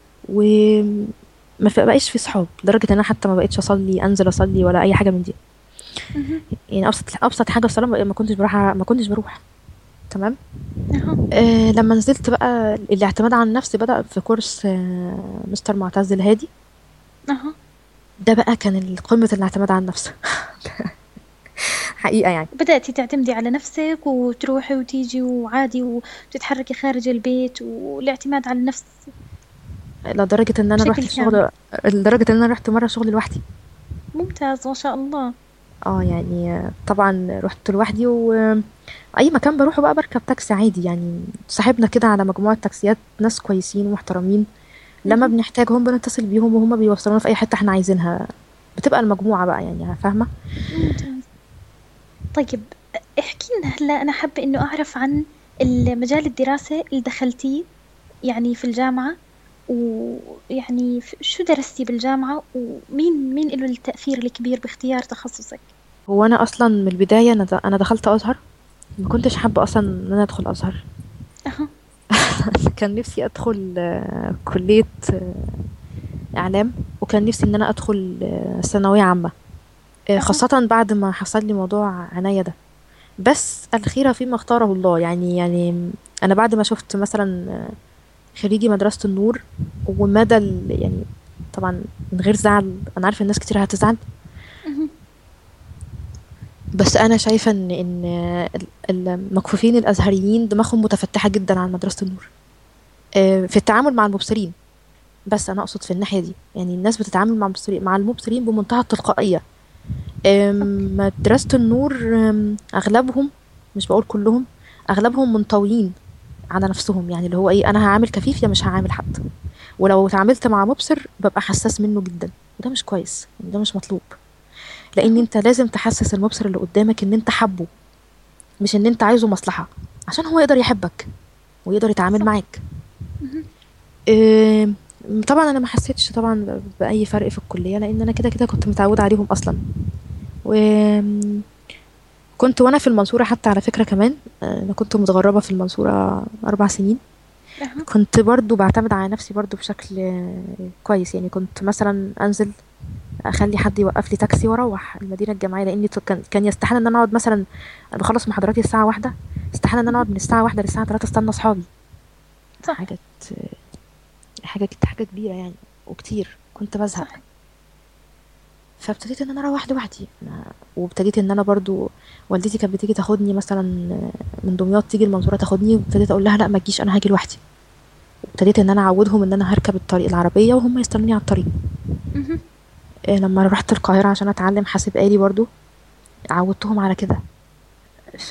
وما بقاش في صحاب لدرجة ان انا حتى ما بقيتش اصلي انزل اصلي ولا اي حاجة من دي مهم. يعني ابسط ابسط حاجة الصلاة ما ما كنتش بروح ما كنتش بروح تمام أها آه لما نزلت بقى الاعتماد على النفس بدأ في كورس آه مستر معتز الهادي أها ده بقى كان قمة الاعتماد على النفس حقيقة يعني بدأتي تعتمدي على نفسك وتروحي وتيجي وعادي وتتحركي خارج البيت والاعتماد على النفس لدرجة ان انا بشكل رحت الشغل لدرجة ان انا رحت مرة شغل لوحدي ممتاز ما شاء الله اه يعني آه، طبعا رحت لوحدي واي مكان بروحه بقى بركب تاكسي عادي يعني صاحبنا كده على مجموعة تاكسيات ناس كويسين ومحترمين لما مهم. بنحتاجهم بنتصل بيهم وهم بيوصلونا في اي حتة احنا عايزينها بتبقى المجموعة بقى يعني فاهمة ممتاز طيب احكي لنا هلا أنا حابة إنه أعرف عن المجال الدراسة اللي دخلتيه يعني في الجامعة ويعني ف- شو درستي بالجامعة ومين مين له التأثير الكبير باختيار تخصصك هو انا اصلا من البدايه انا د- انا دخلت ازهر ما كنتش حابه اصلا ان انا ادخل ازهر أها كان نفسي ادخل آه، كليه آه، اعلام وكان نفسي ان انا ادخل آه، ثانويه عامه آه، أها خاصه بعد ما حصل لي موضوع عناية ده بس الخيره فيما اختاره الله يعني يعني انا بعد ما شفت مثلا آه، خريجي مدرسه النور ومدى ال- يعني طبعا من غير زعل انا عارفه الناس كتير هتزعل مهم. بس انا شايفه ان ان ال- المكفوفين الازهريين دماغهم متفتحه جدا عن مدرسه النور آه، في التعامل مع المبصرين بس انا اقصد في الناحيه دي يعني الناس بتتعامل مع المبصرين مع المبصرين بمنتهى التلقائيه آم، مدرسه النور آم، اغلبهم مش بقول كلهم اغلبهم منطويين على نفسهم يعني اللي هو ايه انا هعامل كفيف يا مش هعامل حد ولو اتعاملت مع مبصر ببقى حساس منه جدا وده مش كويس ده مش مطلوب لان انت لازم تحسس المبصر اللي قدامك ان انت حبه مش ان انت عايزه مصلحة عشان هو يقدر يحبك ويقدر يتعامل صح معاك مهم. إيه طبعا انا ما حسيتش طبعا ب- باي فرق في الكلية لان انا كده كده كنت متعودة عليهم اصلا و كنت وانا في المنصورة حتى على فكرة كمان آه، انا كنت متغربة في المنصورة اربع سنين أها كنت برضو بعتمد على نفسي برضو بشكل آه، كويس يعني كنت مثلا انزل اخلي حد يوقف لي تاكسي واروح المدينه الجامعيه لاني ت- كان كان يستحيل ان انا اقعد مثلا أنا بخلص محاضراتي الساعه واحدة استحاله ان انا اقعد من الساعه واحدة للساعه 3 استنى اصحابي صح حاجه حاجه حاجه كبيره يعني وكتير كنت بزهق صح فابتديت ان انا اروح لوحدي أنا- وابتديت ان انا برضو والدتي كانت بتيجي تاخدني مثلا من دمياط تيجي المنصوره تاخدني وابتديت اقول لها لا ما تجيش انا هاجي لوحدي وابتديت ان انا اعودهم ان انا هركب الطريق العربيه وهم يستنوني على الطريق مهم. إيه لما رحت القاهره عشان اتعلم حاسب آلي برضو عودتهم على كده ف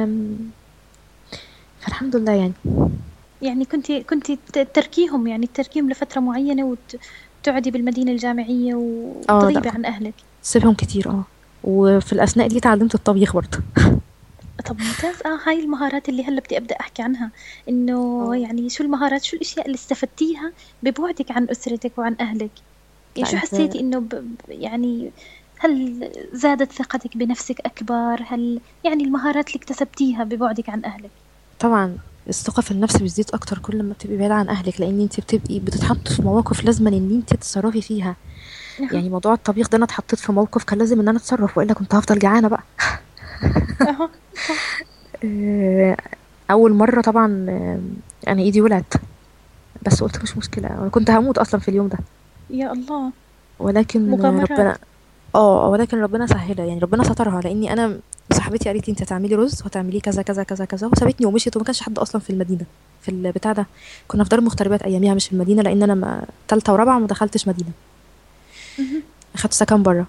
فالحمد لله يعني يعني كنت كنت ت- تركيهم يعني تركيهم لفترة معينة وتقعدي بالمدينة الجامعية اه لا وتغيبي كنت عن أهلك سيبهم كتير اه وفي الاثناء دي اتعلمت الطبيخ برضو طب ممتاز اه هاي المهارات اللي هلا بدي ابدا احكي عنها انه اه يعني شو المهارات شو الاشياء اللي استفدتيها ببعدك عن اسرتك وعن اهلك يعني لا شو انت حسيتي انه ب... ب- يعني هل زادت ثقتك بنفسك اكبر هل يعني المهارات اللي اكتسبتيها ببعدك عن اهلك طبعا الثقة في النفس بتزيد أكتر كل ما بتبقي بعيدة عن أهلك لأن انت بتبقي بتتحط في مواقف لازم إن انت تتصرفي فيها أها يعني موضوع الطبيخ ده أنا اتحطيت في موقف كان لازم إن أنا أتصرف وإلا كنت هفضل جعانة بقى أها صح آه، أول مرة طبعا آه، أنا إيدي ولعت بس قلت مش مشكلة أنا كنت هموت أصلا في اليوم ده يا الله ولكن آه، مغامرات ربنا اه ولكن ربنا سهلها يعني ربنا سترها لاني انا صاحبتي قالت لي انت هتعملي رز وهتعملي كذا كذا كذا كذا وسابتني ومشيت وما كانش حد اصلا في المدينه في البتاع ده كنا في دار مغتربات اياميها مش في المدينه لان انا ما تالتة ورابعه ما دخلتش مدينه مهم. اخدت سكن بره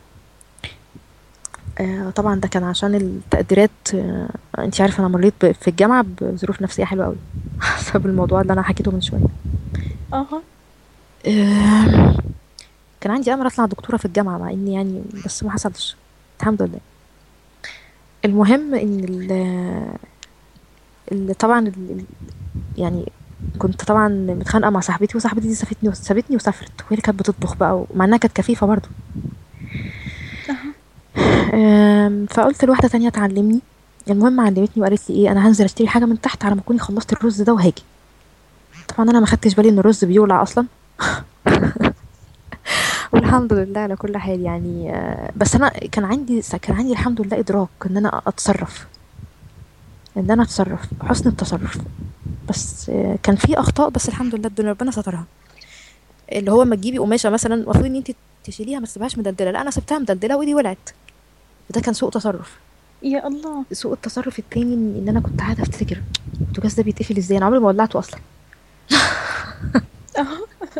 آه طبعا ده كان عشان التقديرات آه انت عارفه انا مريت ب- في الجامعه بظروف نفسيه حلوه قوي بسبب الموضوع اللي انا حكيته من شويه اها آه كان عندي امل اطلع دكتوره في الجامعه مع اني يعني بس ما حصلش الحمد لله المهم ان ال ال- طبعا ال- ال- يعني كنت طبعا متخانقه مع صاحبتي وصاحبتي دي سابتني سابتني وسافرت وهي اللي كانت بتطبخ بقى ومع انها كانت كفيفه برضه اها أم، فقلت لواحده تانية تعلمني المهم علمتني وقالت لي ايه انا هنزل اشتري حاجه من تحت على ما اكوني خلصت الرز ده وهاجي طبعا انا ما خدتش بالي ان الرز بيولع اصلا والحمد لله على كل حال يعني آه، بس انا كان عندي كان عندي الحمد لله ادراك ان انا اتصرف ان انا اتصرف حسن التصرف بس آه، كان في اخطاء بس الحمد لله الدنيا ربنا سترها اللي هو ما تجيبي قماشه مثلا المفروض ان انت تشيليها ما تسيبهاش مدلدله لا انا سبتها مدلدله وايدي ولعت ده كان سوء تصرف يا الله سوء التصرف التاني ان إن انا كنت قاعده افتكر البوتاجاز ده بيتقفل ازاي انا عمري ما ولعته اصلا اها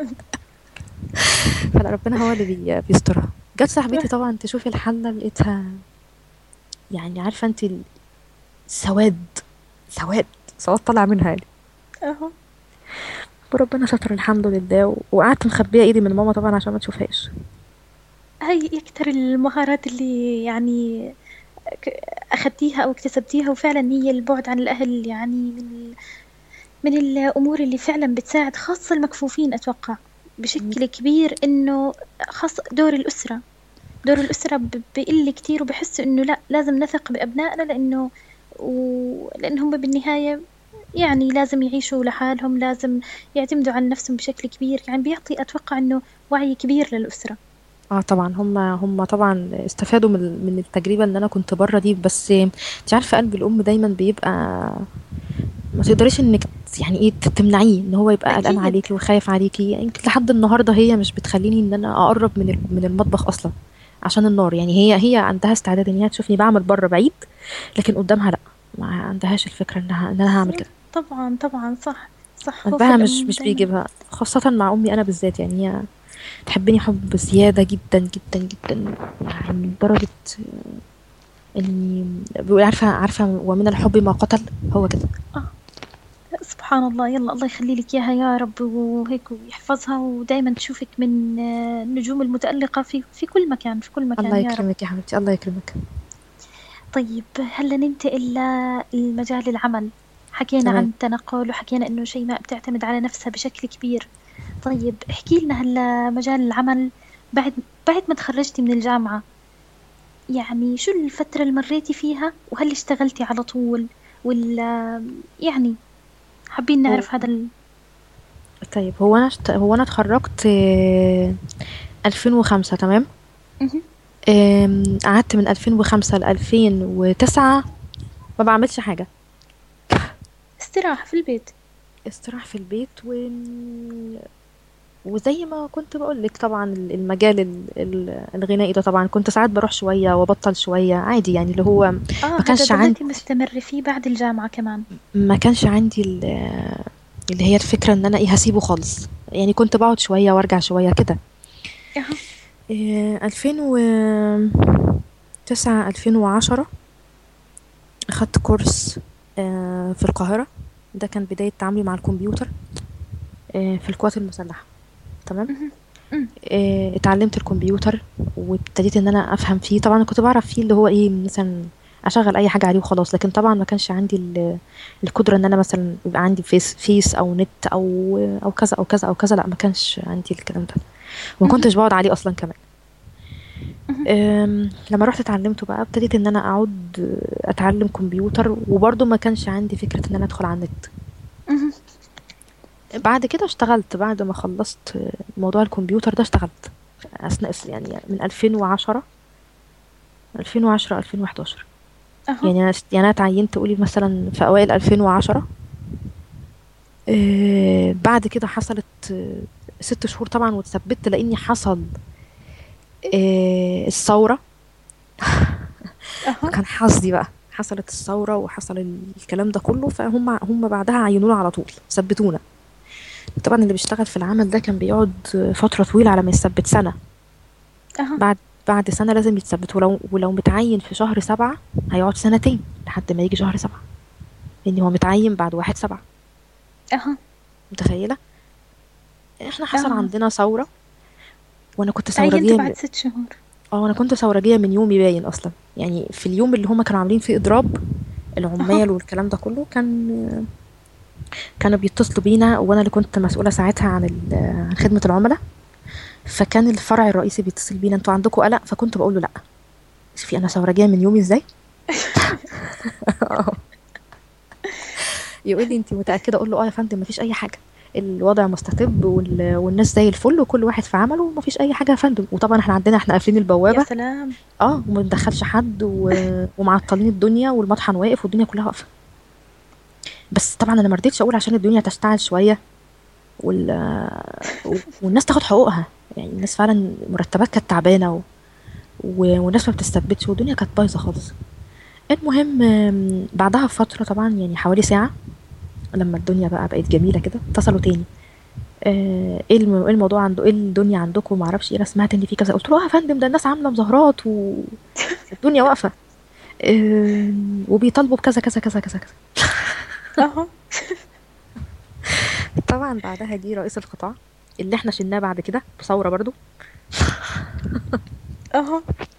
فلا ربنا هو اللي بي... بيسترها جت صاحبتي طبعا تشوف الحله لقيتها يعني عارفه انت ال- سواد سواد سواد طالع منها يعني اها وربنا ستر الحمد لله و... وقعدت مخبيه ايدي من ماما طبعا عشان ما تشوفهاش هاي اكتر المهارات اللي يعني ك- أخدتيها أو اكتسبتيها وفعلا هي البعد عن الأهل يعني من ال- من الأمور اللي فعلا بتساعد خاصة المكفوفين أتوقع بشكل كبير إنه خاص دور الأسرة دور الأسرة ب- بقل كتير وبحس إنه لا لازم نثق بأبنائنا لأنه و... لأن هم بالنهاية يعني لازم يعيشوا لحالهم لازم يعتمدوا على نفسهم بشكل كبير يعني بيعطي أتوقع إنه وعي كبير للأسرة اه طبعا هم هم طبعا استفادوا من من التجربه ان انا كنت بره دي بس انت عارفه قلب الام دايما بيبقى ما تقدريش انك يعني ايه تمنعيه ان هو يبقى قلقان أكيد عليكي وخايف عليكي يعني يمكن لحد النهارده هي مش بتخليني ان انا اقرب من ال- من المطبخ اصلا عشان النار يعني هي هي عندها استعداد ان هي تشوفني بعمل بره بعيد لكن قدامها لا ما عندهاش الفكره انها ان انا هعمل كده طبعا طبعا صح صح خوف قلبها مش الأم مش دايما بيجيبها خاصه مع امي انا بالذات يعني هي تحبني حب زياده جدا جدا جدا يعني لدرجه اني بيقول عارفه عارفه ومن الحب ما قتل هو كده آه سبحان الله يلا الله يخلي لك إياها يا رب وهيك ويحفظها ودايما تشوفك من آه، النجوم المتألقة في في كل مكان في كل الله مكان يا رب يكرمك يا حبيبتي الله يكرمك طيب هلا ننتقل لمجال العمل حكينا تمام عن التنقل وحكينا إنه شيماء بتعتمد على نفسها بشكل كبير طيب احكي لنا هلا مجال العمل بعد بعد ما تخرجتي من الجامعة يعني شو الفترة اللي مريتي فيها وهل اشتغلتي على طول ولا يعني حابين هو نعرف هذا ال... طيب هو انا اشت... هو انا اتخرجت آه، 2005 تمام مهم. آم، قعدت من 2005 ل 2009 ما بعملش حاجه استراحة في البيت استراحة في البيت و وزي ما كنت بقول لك طبعا المجال ال- ال- الغنائي ده طبعا كنت ساعات بروح شوية وبطل شوية عادي يعني اللي هو اه ما هذا كانش عندي ضليتي مستمرة فيه بعد الجامعة كمان ما كانش عندي ال- اللي هي الفكرة ان انا ايه هسيبه خالص يعني كنت بقعد شوية وارجع شوية كده اها إيه، 2009 2010 أخدت كورس آه، في القاهرة ده كان بداية تعاملي مع الكمبيوتر آه، في القوات المسلحة تمام مهم. مم. آه، اتعلمت الكمبيوتر وابتديت ان انا افهم فيه طبعا أنا كنت بعرف فيه اللي هو ايه مثلا اشغل اي حاجه عليه وخلاص لكن طبعا ما كانش عندي ال- القدره ان انا مثلا يبقى عندي فيس فيس او نت او او كذا او كذا او كذا لا ما كانش عندي الكلام ده وما كنتش بقعد عليه اصلا كمان أم، لما رحت اتعلمته بقى ابتديت ان انا اقعد اتعلم كمبيوتر وبرضه ما كانش عندي فكره ان انا ادخل على النت مهم. بعد كده اشتغلت بعد ما خلصت موضوع الكمبيوتر ده اشتغلت اثناء الس- يعني من 2010 2010 2011 اها يعني انا يعني انا اتعينت قولي مثلا في اوائل 2010 آه، بعد كده حصلت آه، ست شهور طبعا واتثبت لاني حصل آه، الثوره اها كان حظي بقى حصلت الثوره وحصل ال- الكلام ده كله فهم هم بعدها عينونا على طول ثبتونا طبعا اللي بيشتغل في العمل ده كان بيقعد فتره طويله على ما يثبت سنه اها بعد بعد سنه لازم يتثبت ولو ولو متعين في شهر سبعة هيقعد سنتين لحد ما يجي شهر سبعة لان هو متعين بعد واحد سبعة اها متخيله احنا حصل اه عندنا ثوره وانا كنت تعينت ثورجيه بعد ست شهور اه انا كنت ثورجيه من يومي باين اصلا يعني في اليوم اللي هما كانوا عاملين فيه اضراب اها العمال والكلام ده كله كان كانوا بيتصلوا بينا وانا اللي كنت مسؤوله ساعتها عن ال- عن خدمه العملاء فكان الفرع الرئيسي بيتصل بينا انتوا عندكم قلق فكنت بقول له لا شوفي انا ثورجيه من يومي ازاي يقول لي انت متاكده اقول له اه يا فندم مفيش اي حاجه الوضع مستتب وال... والناس زي الفل وكل واحد في عمله ومفيش اي حاجه يا فندم وطبعا احنا عندنا احنا قافلين يا البوابه سلام اه وما بندخلش حد و... ومعطلين الدنيا والمطحن واقف والدنيا كلها واقفه بس طبعا انا ما رضيتش اقول عشان الدنيا تشتعل شويه وال... والناس تاخد حقوقها يعني الناس فعلا مرتبات كانت تعبانه و... و... والناس ما بتستبدش والدنيا كانت بايظه خالص المهم آم، بعدها بفتره طبعا يعني حوالي ساعه لما الدنيا بقى بقت جميله كده اتصلوا تاني آه، ايه الم- إيه الموضوع عنده ايه الدنيا عندكم ما اعرفش ايه انا سمعت ان في كذا قلت له اه يا فندم ده الناس عامله مظاهرات والدنيا واقفه آه، وبيطالبوا بكذا كذا كذا كذا كذا اها طبعا بعدها جه رئيس القطاع اللي احنا شلناه بعد كده بثوره برضو اها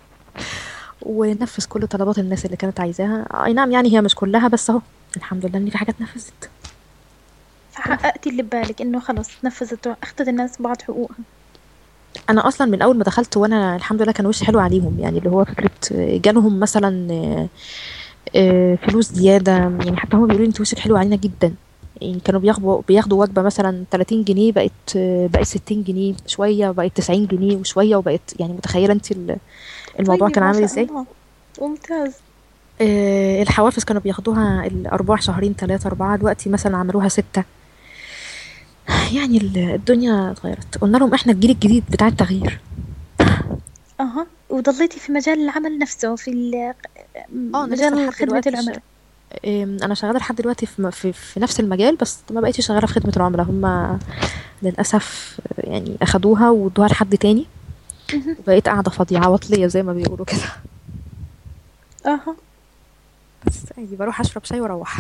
ونفذ كل طلبات الناس اللي كانت عايزاها اي نعم يعني هي مش كلها بس اهو الحمد لله ان في حاجات نفذت فحققتي اللي ببالك انه خلص تنفذت واخذت الناس بعض حقوقها انا اصلا من اول ما دخلت وانا الحمد لله كان وشي حلو عليهم يعني اللي هو فكره آه، جالهم مثلا آه، آه، فلوس زياده يعني حتى هم بيقولوا لي انت وشك حلو علينا جدا يعني كانوا بياخدوا بياخدوا وجبه مثلا 30 جنيه بقت آه، بقت 60 جنيه شويه بقت 90 جنيه وشويه وبقت يعني متخيله انت ال- الموضوع طيب كان ما عامل شاء ازاي الله ممتاز آه، الحوافز كانوا بياخدوها الأرباع شهرين ثلاثة أربعة دلوقتي مثلا عملوها ستة يعني ال- الدنيا اتغيرت قلنا لهم احنا الجيل الجديد بتاع التغيير اها وضليتي في مجال العمل نفسه في ال- اه انا لسه مجال لحد خدمة دلوقتي ش... العملاء آم، انا شغاله لحد دلوقتي في, م- في في نفس المجال بس ما بقيتش شغاله في خدمه العملاء هم للاسف آه، يعني اخدوها وادوها لحد تاني مهم. وبقيت قاعده فاضيه عواطليه زي ما بيقولوا كده اها بس عادي بروح اشرب شاي واروح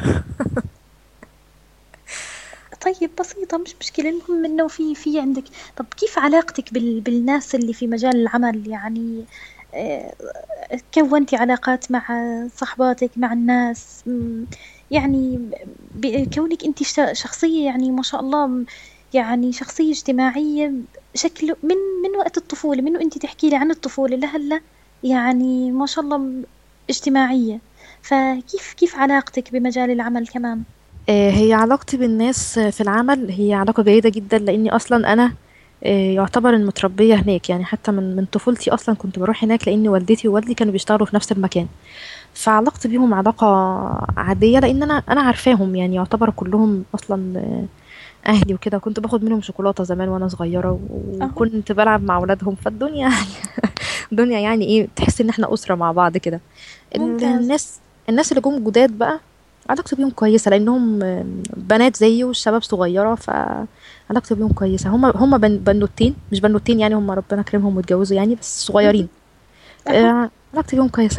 طيب بسيطة مش مشكلة المهم انه في في عندك طب كيف علاقتك بال بالناس اللي في مجال العمل يعني آه، كونتي علاقات مع صحباتك مع الناس م، يعني ب- كونك انت ش- شخصية يعني ما شاء الله م، يعني شخصية اجتماعية شكل من من وقت الطفولة من وانت تحكي لي عن الطفولة لهلا يعني ما شاء الله م، اجتماعية فكيف كيف علاقتك بمجال العمل كمان آه، هي علاقتي بالناس في العمل هي علاقة جيدة جدا لأني أصلا أنا آه، يعتبر المتربية هناك يعني حتى من من طفولتي أصلا كنت بروح هناك لأن والدتي ووالدي كانوا بيشتغلوا في نفس المكان فعلاقتي بيهم علاقة عادية لأن أنا أنا عارفاهم يعني يعتبر كلهم أصلا آه، اهلي وكده كنت باخد منهم شوكولاته زمان وانا صغيره أهو. وكنت بلعب مع اولادهم فالدنيا يعني الدنيا يعني ايه تحس ان احنا اسره مع بعض كده ال- ممتاز. الناس الناس اللي جم جداد بقى علاقتي بيهم كويسه لانهم بنات زيي والشباب صغيره فعلاقتي بيهم كويسه هم هم بن- بنوتين مش بنوتين يعني هم ربنا كرمهم واتجوزوا يعني بس صغيرين آه، علاقتي بيهم كويسه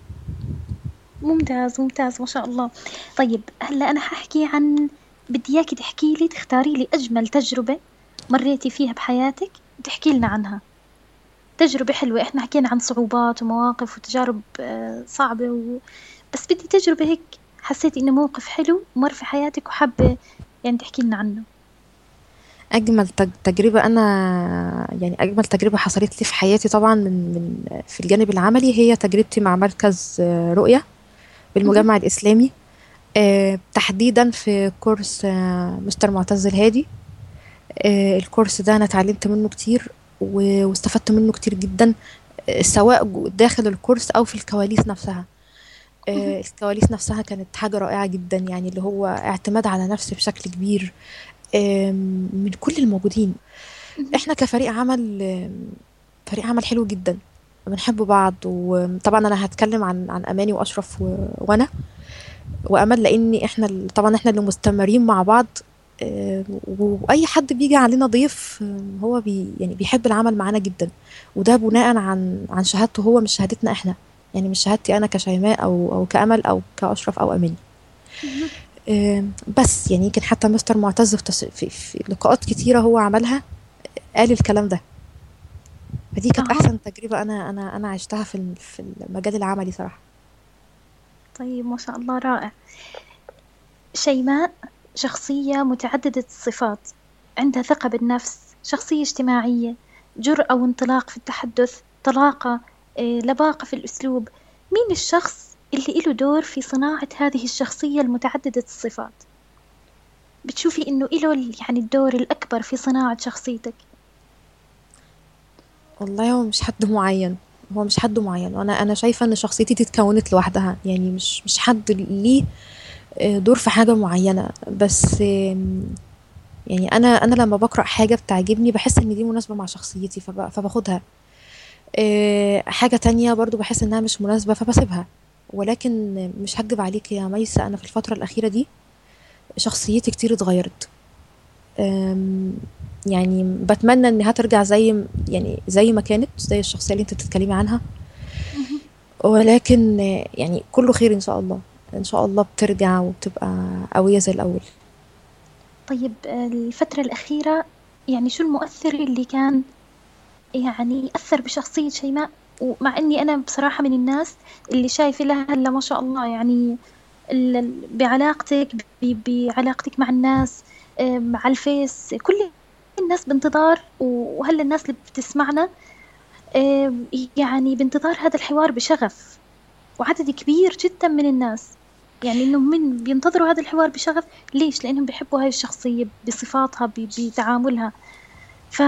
ممتاز ممتاز ما شاء الله طيب هلا أنا ححكي عن بدي إياكي تحكي لي تختاري لي أجمل تجربة مريتي فيها بحياتك وتحكي لنا عنها تجربة حلوة إحنا حكينا عن صعوبات ومواقف وتجارب آه، صعبة و... بس بدي تجربة هيك حسيتي إنه موقف حلو مر في حياتك وحابة يعني تحكي لنا عنه اجمل تج- تجربه انا يعني اجمل تجربه حصلت لي في حياتي طبعا من من في الجانب العملي هي تجربتي مع مركز آه، رؤيه بالمجمع الاسلامي آه، تحديدا في كورس آه، مستر معتز الهادي آه، الكورس ده انا اتعلمت منه كتير و- واستفدت منه كتير جدا آه، سواء جو- داخل الكورس او في الكواليس نفسها آه، الكواليس نفسها كانت حاجة رائعة جدا يعني اللي هو اعتماد على نفسي بشكل كبير آم، من كل الموجودين احنا كفريق عمل آم، فريق عمل حلو جدا بنحب بعض وطبعا انا هتكلم عن عن اماني واشرف و- وانا وامل لان احنا ال- طبعا احنا اللي مستمرين مع بعض آه، واي حد بيجي علينا ضيف آه، هو بي يعني بيحب العمل معانا جدا وده بناء عن عن شهادته هو مش شهادتنا احنا يعني مش شهادتي انا كشيماء او او كامل او كاشرف او اماني آه، بس يعني يمكن حتى مستر معتز في, تس- في, في لقاءات كتيره هو عملها قال الكلام ده فدي كانت أها. احسن تجربه انا انا انا عشتها في ال- في المجال العملي صراحه طيب ما شاء الله رائع شيماء شخصية متعددة الصفات عندها ثقة بالنفس شخصية اجتماعية جرأة وانطلاق في التحدث طلاقة إيه، لباقة في الأسلوب مين الشخص اللي له دور في صناعة هذه الشخصية المتعددة الصفات بتشوفي إنه له ال- يعني الدور الأكبر في صناعة شخصيتك والله هو مش حد معين هو مش حد معين وانا انا شايفه ان شخصيتي دي اتكونت لوحدها يعني مش مش حد ليه آه، دور في حاجه معينه بس آم، يعني انا انا لما بقرا حاجه بتعجبني بحس ان دي مناسبه مع شخصيتي فب- فباخدها آه، حاجه تانية برضو بحس انها مش مناسبه فبسيبها ولكن مش هكدب عليك يا ميسة انا في الفتره الاخيره دي شخصيتي كتير اتغيرت أم، يعني بتمنى انها ترجع زي م- يعني زي ما كانت زي الشخصيه اللي انت بتتكلمي عنها ولكن آه، يعني كله خير ان شاء الله ان شاء الله بترجع وبتبقى قويه زي الاول طيب آه، الفترة الأخيرة يعني شو المؤثر اللي كان يعني أثر بشخصية شيماء ومع إني أنا بصراحة من الناس اللي شايفة لها هلا ما شاء الله يعني ال- ال- بعلاقتك ب- بعلاقتك مع الناس آه، مع الفيس كل الناس بانتظار وهلا الناس اللي بتسمعنا آه، يعني بانتظار هذا الحوار بشغف وعدد كبير جدا من الناس يعني انهم من بينتظروا هذا الحوار بشغف ليش لانهم بيحبوا هاي الشخصية بصفاتها ب- بتعاملها ف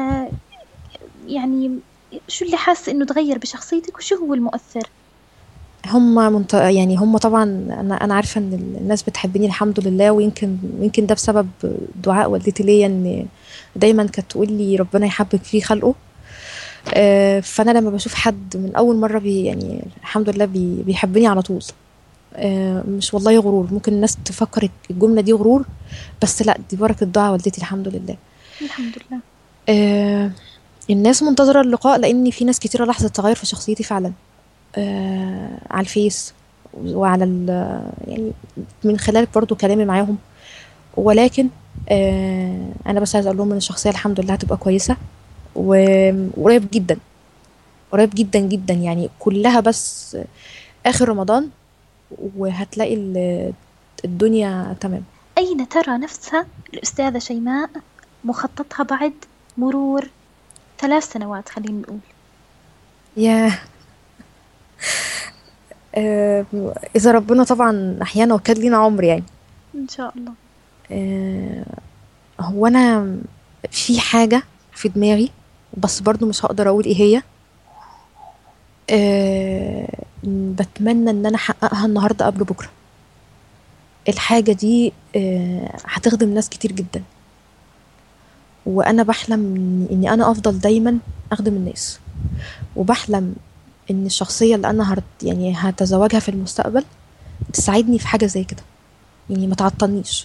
يعني شو اللي حاسة انه تغير بشخصيتك وشو هو المؤثر هم منت... يعني هم طبعا انا انا عارفه ان الناس بتحبني الحمد لله ويمكن يمكن ده بسبب دعاء والدتي ليا ان دايما كانت تقول لي ربنا يحبك في خلقه آه، فانا لما بشوف حد من اول مره بي يعني الحمد لله بي بيحبني على طول آه، مش والله غرور ممكن الناس تفكر الجمله دي غرور بس لا دي بركه دعاء والدتي الحمد لله الحمد لله آه، الناس منتظرة اللقاء لأن في ناس كتيرة لاحظت تغير في شخصيتي فعلا آه، على الفيس وعلى ال يعني من خلال برضو كلامي معاهم ولكن آه، أنا بس عايزة أقول لهم إن الشخصية الحمد لله هتبقى كويسة و- وقريب جدا قريب جدا جدا يعني كلها بس آخر رمضان وهتلاقي ال- الدنيا تمام أين ترى نفسها الأستاذة شيماء مخططها بعد مرور ثلاث سنوات خلينا نقول ياه آه، إذا ربنا طبعا أحيانا وكاد لينا عمر يعني إن شاء الله آه، هو أنا في حاجة في دماغي بس برضو مش هقدر أقول إيه هي آه، بتمنى إن أنا أحققها النهاردة قبل بكرة الحاجة دي آه، هتخدم ناس كتير جدا وانا بحلم إن- اني انا افضل دايما اخدم الناس وبحلم ان الشخصيه اللي انا هرت يعني هتزوجها في المستقبل تساعدني في حاجه زي كده يعني ما تعطلنيش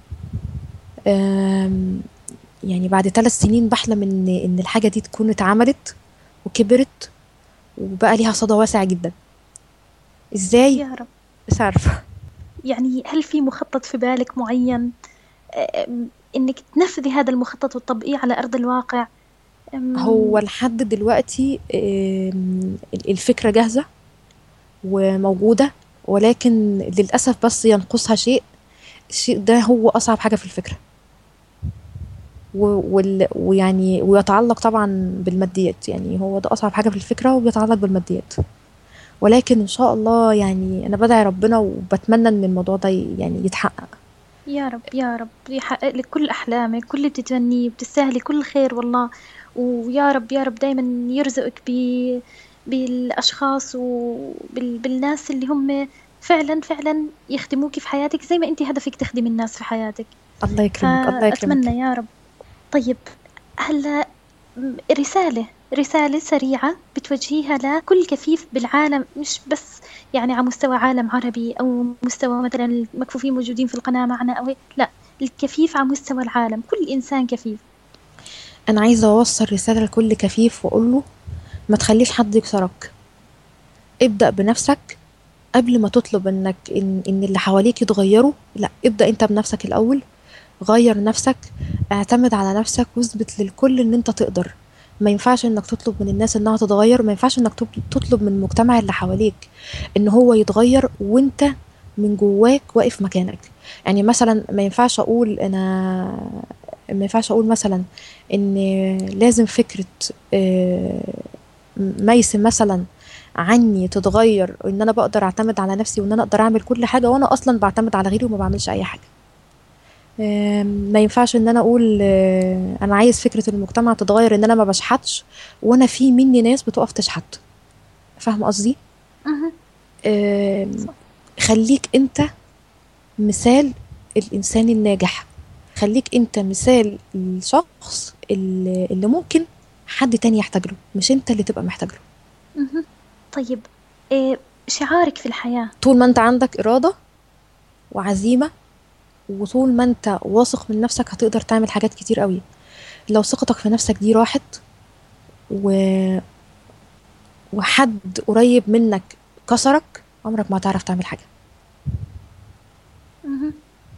أم، يعني بعد ثلاث سنين بحلم ان ان الحاجه دي تكون اتعملت وكبرت وبقى ليها صدى واسع جدا ازاي يا رب مش عارفه يعني هل في مخطط في بالك معين أم، إنك تنفذي هذا المخطط وتطبقيه على أرض الواقع أم، هو لحد دلوقتي أم، الفكره جاهزه وموجوده ولكن للاسف بس ينقصها شيء الشيء ده هو اصعب حاجه في الفكره و- وال- ويعني ويتعلق طبعا بالماديات يعني هو ده اصعب حاجه في الفكره وبيتعلق بالماديات ولكن ان شاء الله يعني انا بدعي ربنا وبتمنى ان الموضوع ده ي- يعني يتحقق يا رب يا رب يحقق لك كل أحلامك كل اللي بتتمنيه بتستاهلي كل خير والله ويا رب يا رب دايما يرزقك ب بالأشخاص وبالناس اللي هم فعلا فعلا يخدموك في حياتك زي ما انت هدفك تخدمي الناس في حياتك الله يكرمك الله يكرمك فأتمنى يا رب طيب هلا م- رسالة رسالة سريعة بتوجهيها لكل كفيف بالعالم مش بس يعني على مستوى عالم عربي أو مستوى مثلا المكفوفين موجودين في القناة معنا أو هيك. لا الكفيف على مستوى العالم كل إنسان كفيف انا عايزه اوصل رساله لكل كفيف واقول له ما تخليش حد يكسرك ابدا بنفسك قبل ما تطلب انك ان, إن اللي حواليك يتغيروا لا ابدا انت بنفسك الاول غير نفسك اعتمد على نفسك واثبت للكل ان انت تقدر ما ينفعش انك تطلب من الناس انها تتغير ما ينفعش انك تطل- تطلب من المجتمع اللي حواليك ان هو يتغير وانت من جواك واقف مكانك يعني مثلا ما ينفعش اقول انا ما ينفعش اقول مثلا ان لازم فكرة آه، ميس مثلا عني تتغير وان انا بقدر اعتمد على نفسي وان انا اقدر اعمل كل حاجة وانا اصلا بعتمد على غيري وما بعملش اي حاجة آم، ما ينفعش ان انا اقول آه، انا عايز فكرة المجتمع تتغير ان انا ما بشحتش وانا في مني ناس بتقف تشحت فاهمة قصدي مهم. آم، خليك انت مثال الانسان الناجح خليك انت مثال الشخص اللي, اللي ممكن حد تاني يحتاج له مش انت اللي تبقى محتاج له مهم. طيب إيه شعارك في الحياة طول ما انت عندك إرادة وعزيمة وطول ما انت واثق من نفسك هتقدر تعمل حاجات كتير قوي لو ثقتك في نفسك دي راحت و... وحد قريب منك كسرك عمرك ما هتعرف تعمل حاجة مهم.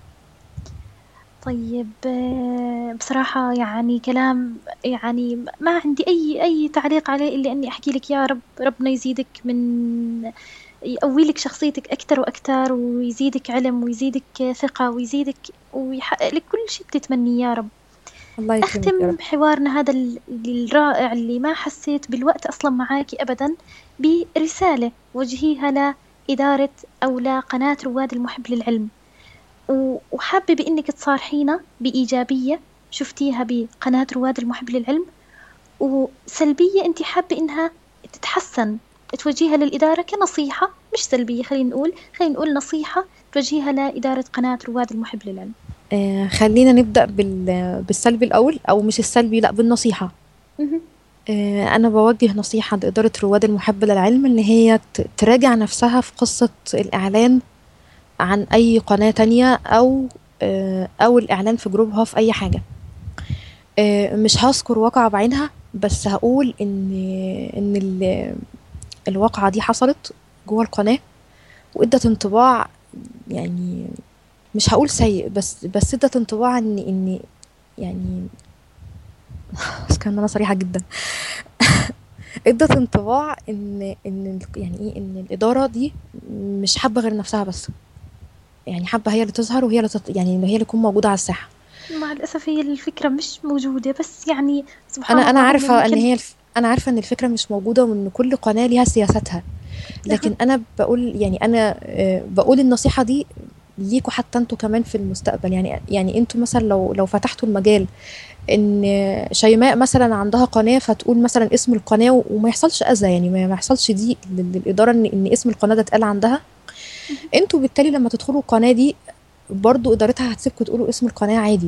طيب آه، بصراحة يعني كلام يعني ما عندي أي أي تعليق عليه إلا إني أحكي لك يا رب ربنا يزيدك من يقوي لك شخصيتك أكتر وأكتر ويزيدك علم ويزيدك ثقة ويزيدك ويحقق لك كل شيء بتتمنيه يا رب الله يكرمك يا أختم رب حوارنا هذا ال- الرائع اللي ما حسيت بالوقت أصلا معاكي أبدا برسالة وجهيها لإدارة أو لقناة رواد المحب للعلم و- وحابة بإنك تصارحينا بإيجابية شفتيها بقناة رواد المحب للعلم وسلبية أنت حابة إنها تتحسن توجهيها للإدارة كنصيحة مش سلبية خلينا نقول خلينا نقول نصيحة توجهيها لإدارة قناة رواد المحب للعلم آه خلينا نبدأ بال... بالسلبي الأول أو مش السلبي لأ بالنصيحة مهم. آه أنا بوجه نصيحة لإدارة رواد المحب للعلم إن هي ت- تراجع نفسها في قصة الإعلان عن أي قناة تانية أو آه أو الإعلان في جروبها في أي حاجة آه مش هذكر واقعة بعينها بس هقول إن إن ال- الواقعة دي حصلت جوه القناة وإدت انطباع يعني مش هقول سيء بس بس ادت انطباع ان ان يعني بس كان انا صريحه جدا ادت انطباع ان ان ال- يعني ايه ان الاداره دي مش حابه غير نفسها بس يعني حابه هي اللي تظهر وهي اللي تط... يعني هي اللي تكون موجوده على الساحه مع الأسف هي الفكرة مش موجودة بس يعني سبحان انا انا الله هم عارفه ان ممكن هي الف... انا عارفه ان الفكره مش موجوده وان كل قناه ليها سياستها لكن انا بقول يعني انا آه، بقول النصيحه دي ليكوا حتى انتوا كمان في المستقبل يعني يعني انتوا مثلا لو لو فتحتوا المجال ان شيماء مثلا عندها قناه فتقول مثلا اسم القناه و- وما يحصلش اذى يعني ما ما يحصلش ضيق لل- للاداره ان ان اسم القناه ده اتقال عندها انتوا بالتالي لما تدخلوا القناه دي برضو ادارتها هتسيبكم تقولوا اسم القناه عادي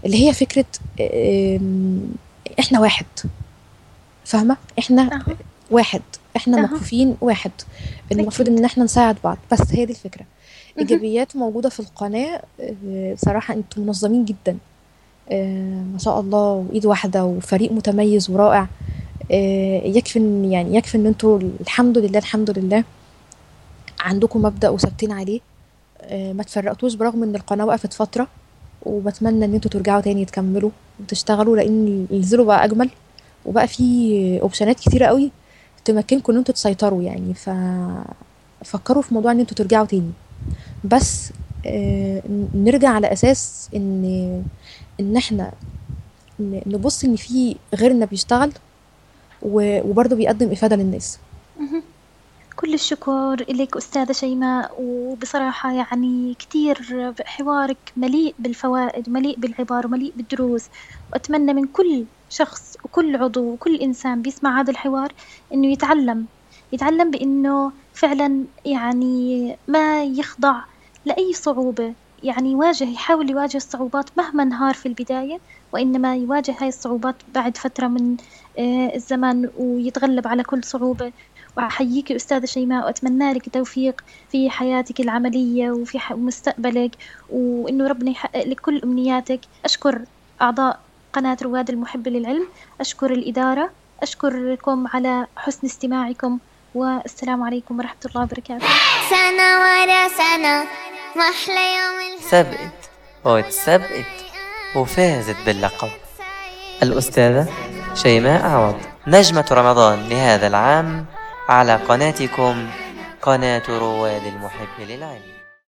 اللي هي فكرة آم، احنا واحد فاهمة احنا أها. واحد احنا أها. مكفوفين واحد المفروض أكيد. ان احنا نساعد بعض بس هي دي الفكرة مهم. ايجابيات موجودة في القناة آه، صراحة انتم منظمين جدا آه، ما شاء الله وايد واحدة وفريق متميز ورائع آه، يكفي ان يعني يكفي ان انتوا الحمد لله الحمد لله عندكم مبدأ وثابتين عليه آه، ما تفرقتوش برغم ان القناة وقفت فترة وبتمنى ان انتوا ترجعوا تاني تكملوا وتشتغلوا لان الزيرو بقى اجمل وبقى فيه اوبشنات كتيرة قوي تمكنكم ان انتوا تسيطروا يعني ف فكروا في موضوع ان انتوا ترجعوا تاني بس آه، ن- نرجع على اساس ان ان احنا ن- نبص ان في غيرنا بيشتغل و- وبرضه بيقدم افادة للناس مهم. كل الشكر لك أستاذة شيماء وبصراحة يعني كتير حوارك مليء بالفوائد مليء بالعبار ومليء بالدروس وأتمنى من كل شخص وكل عضو وكل إنسان بيسمع هذا الحوار إنه يتعلم يتعلم بإنه فعلا يعني ما يخضع لأي صعوبة يعني يواجه يحاول يواجه الصعوبات مهما انهار في البداية وإنما يواجه هاي الصعوبات بعد فترة من آه، الزمن ويتغلب على كل صعوبة وأحييك أستاذة شيماء وأتمنى لك توفيق في حياتك العملية وفي ح- مستقبلك وإنه ربنا يحقق لك كل أمنياتك أشكر أعضاء قناة رواد المحب للعلم أشكر الإدارة أشكركم على حسن استماعكم والسلام عليكم ورحمة الله وبركاته سنة ورا سنة محلى يوم الهنا سبقت واتسبقت وفازت باللقب الأستاذة شيماء عوض نجمة رمضان لهذا العام على قناتكم قناة رواد المحب للعلم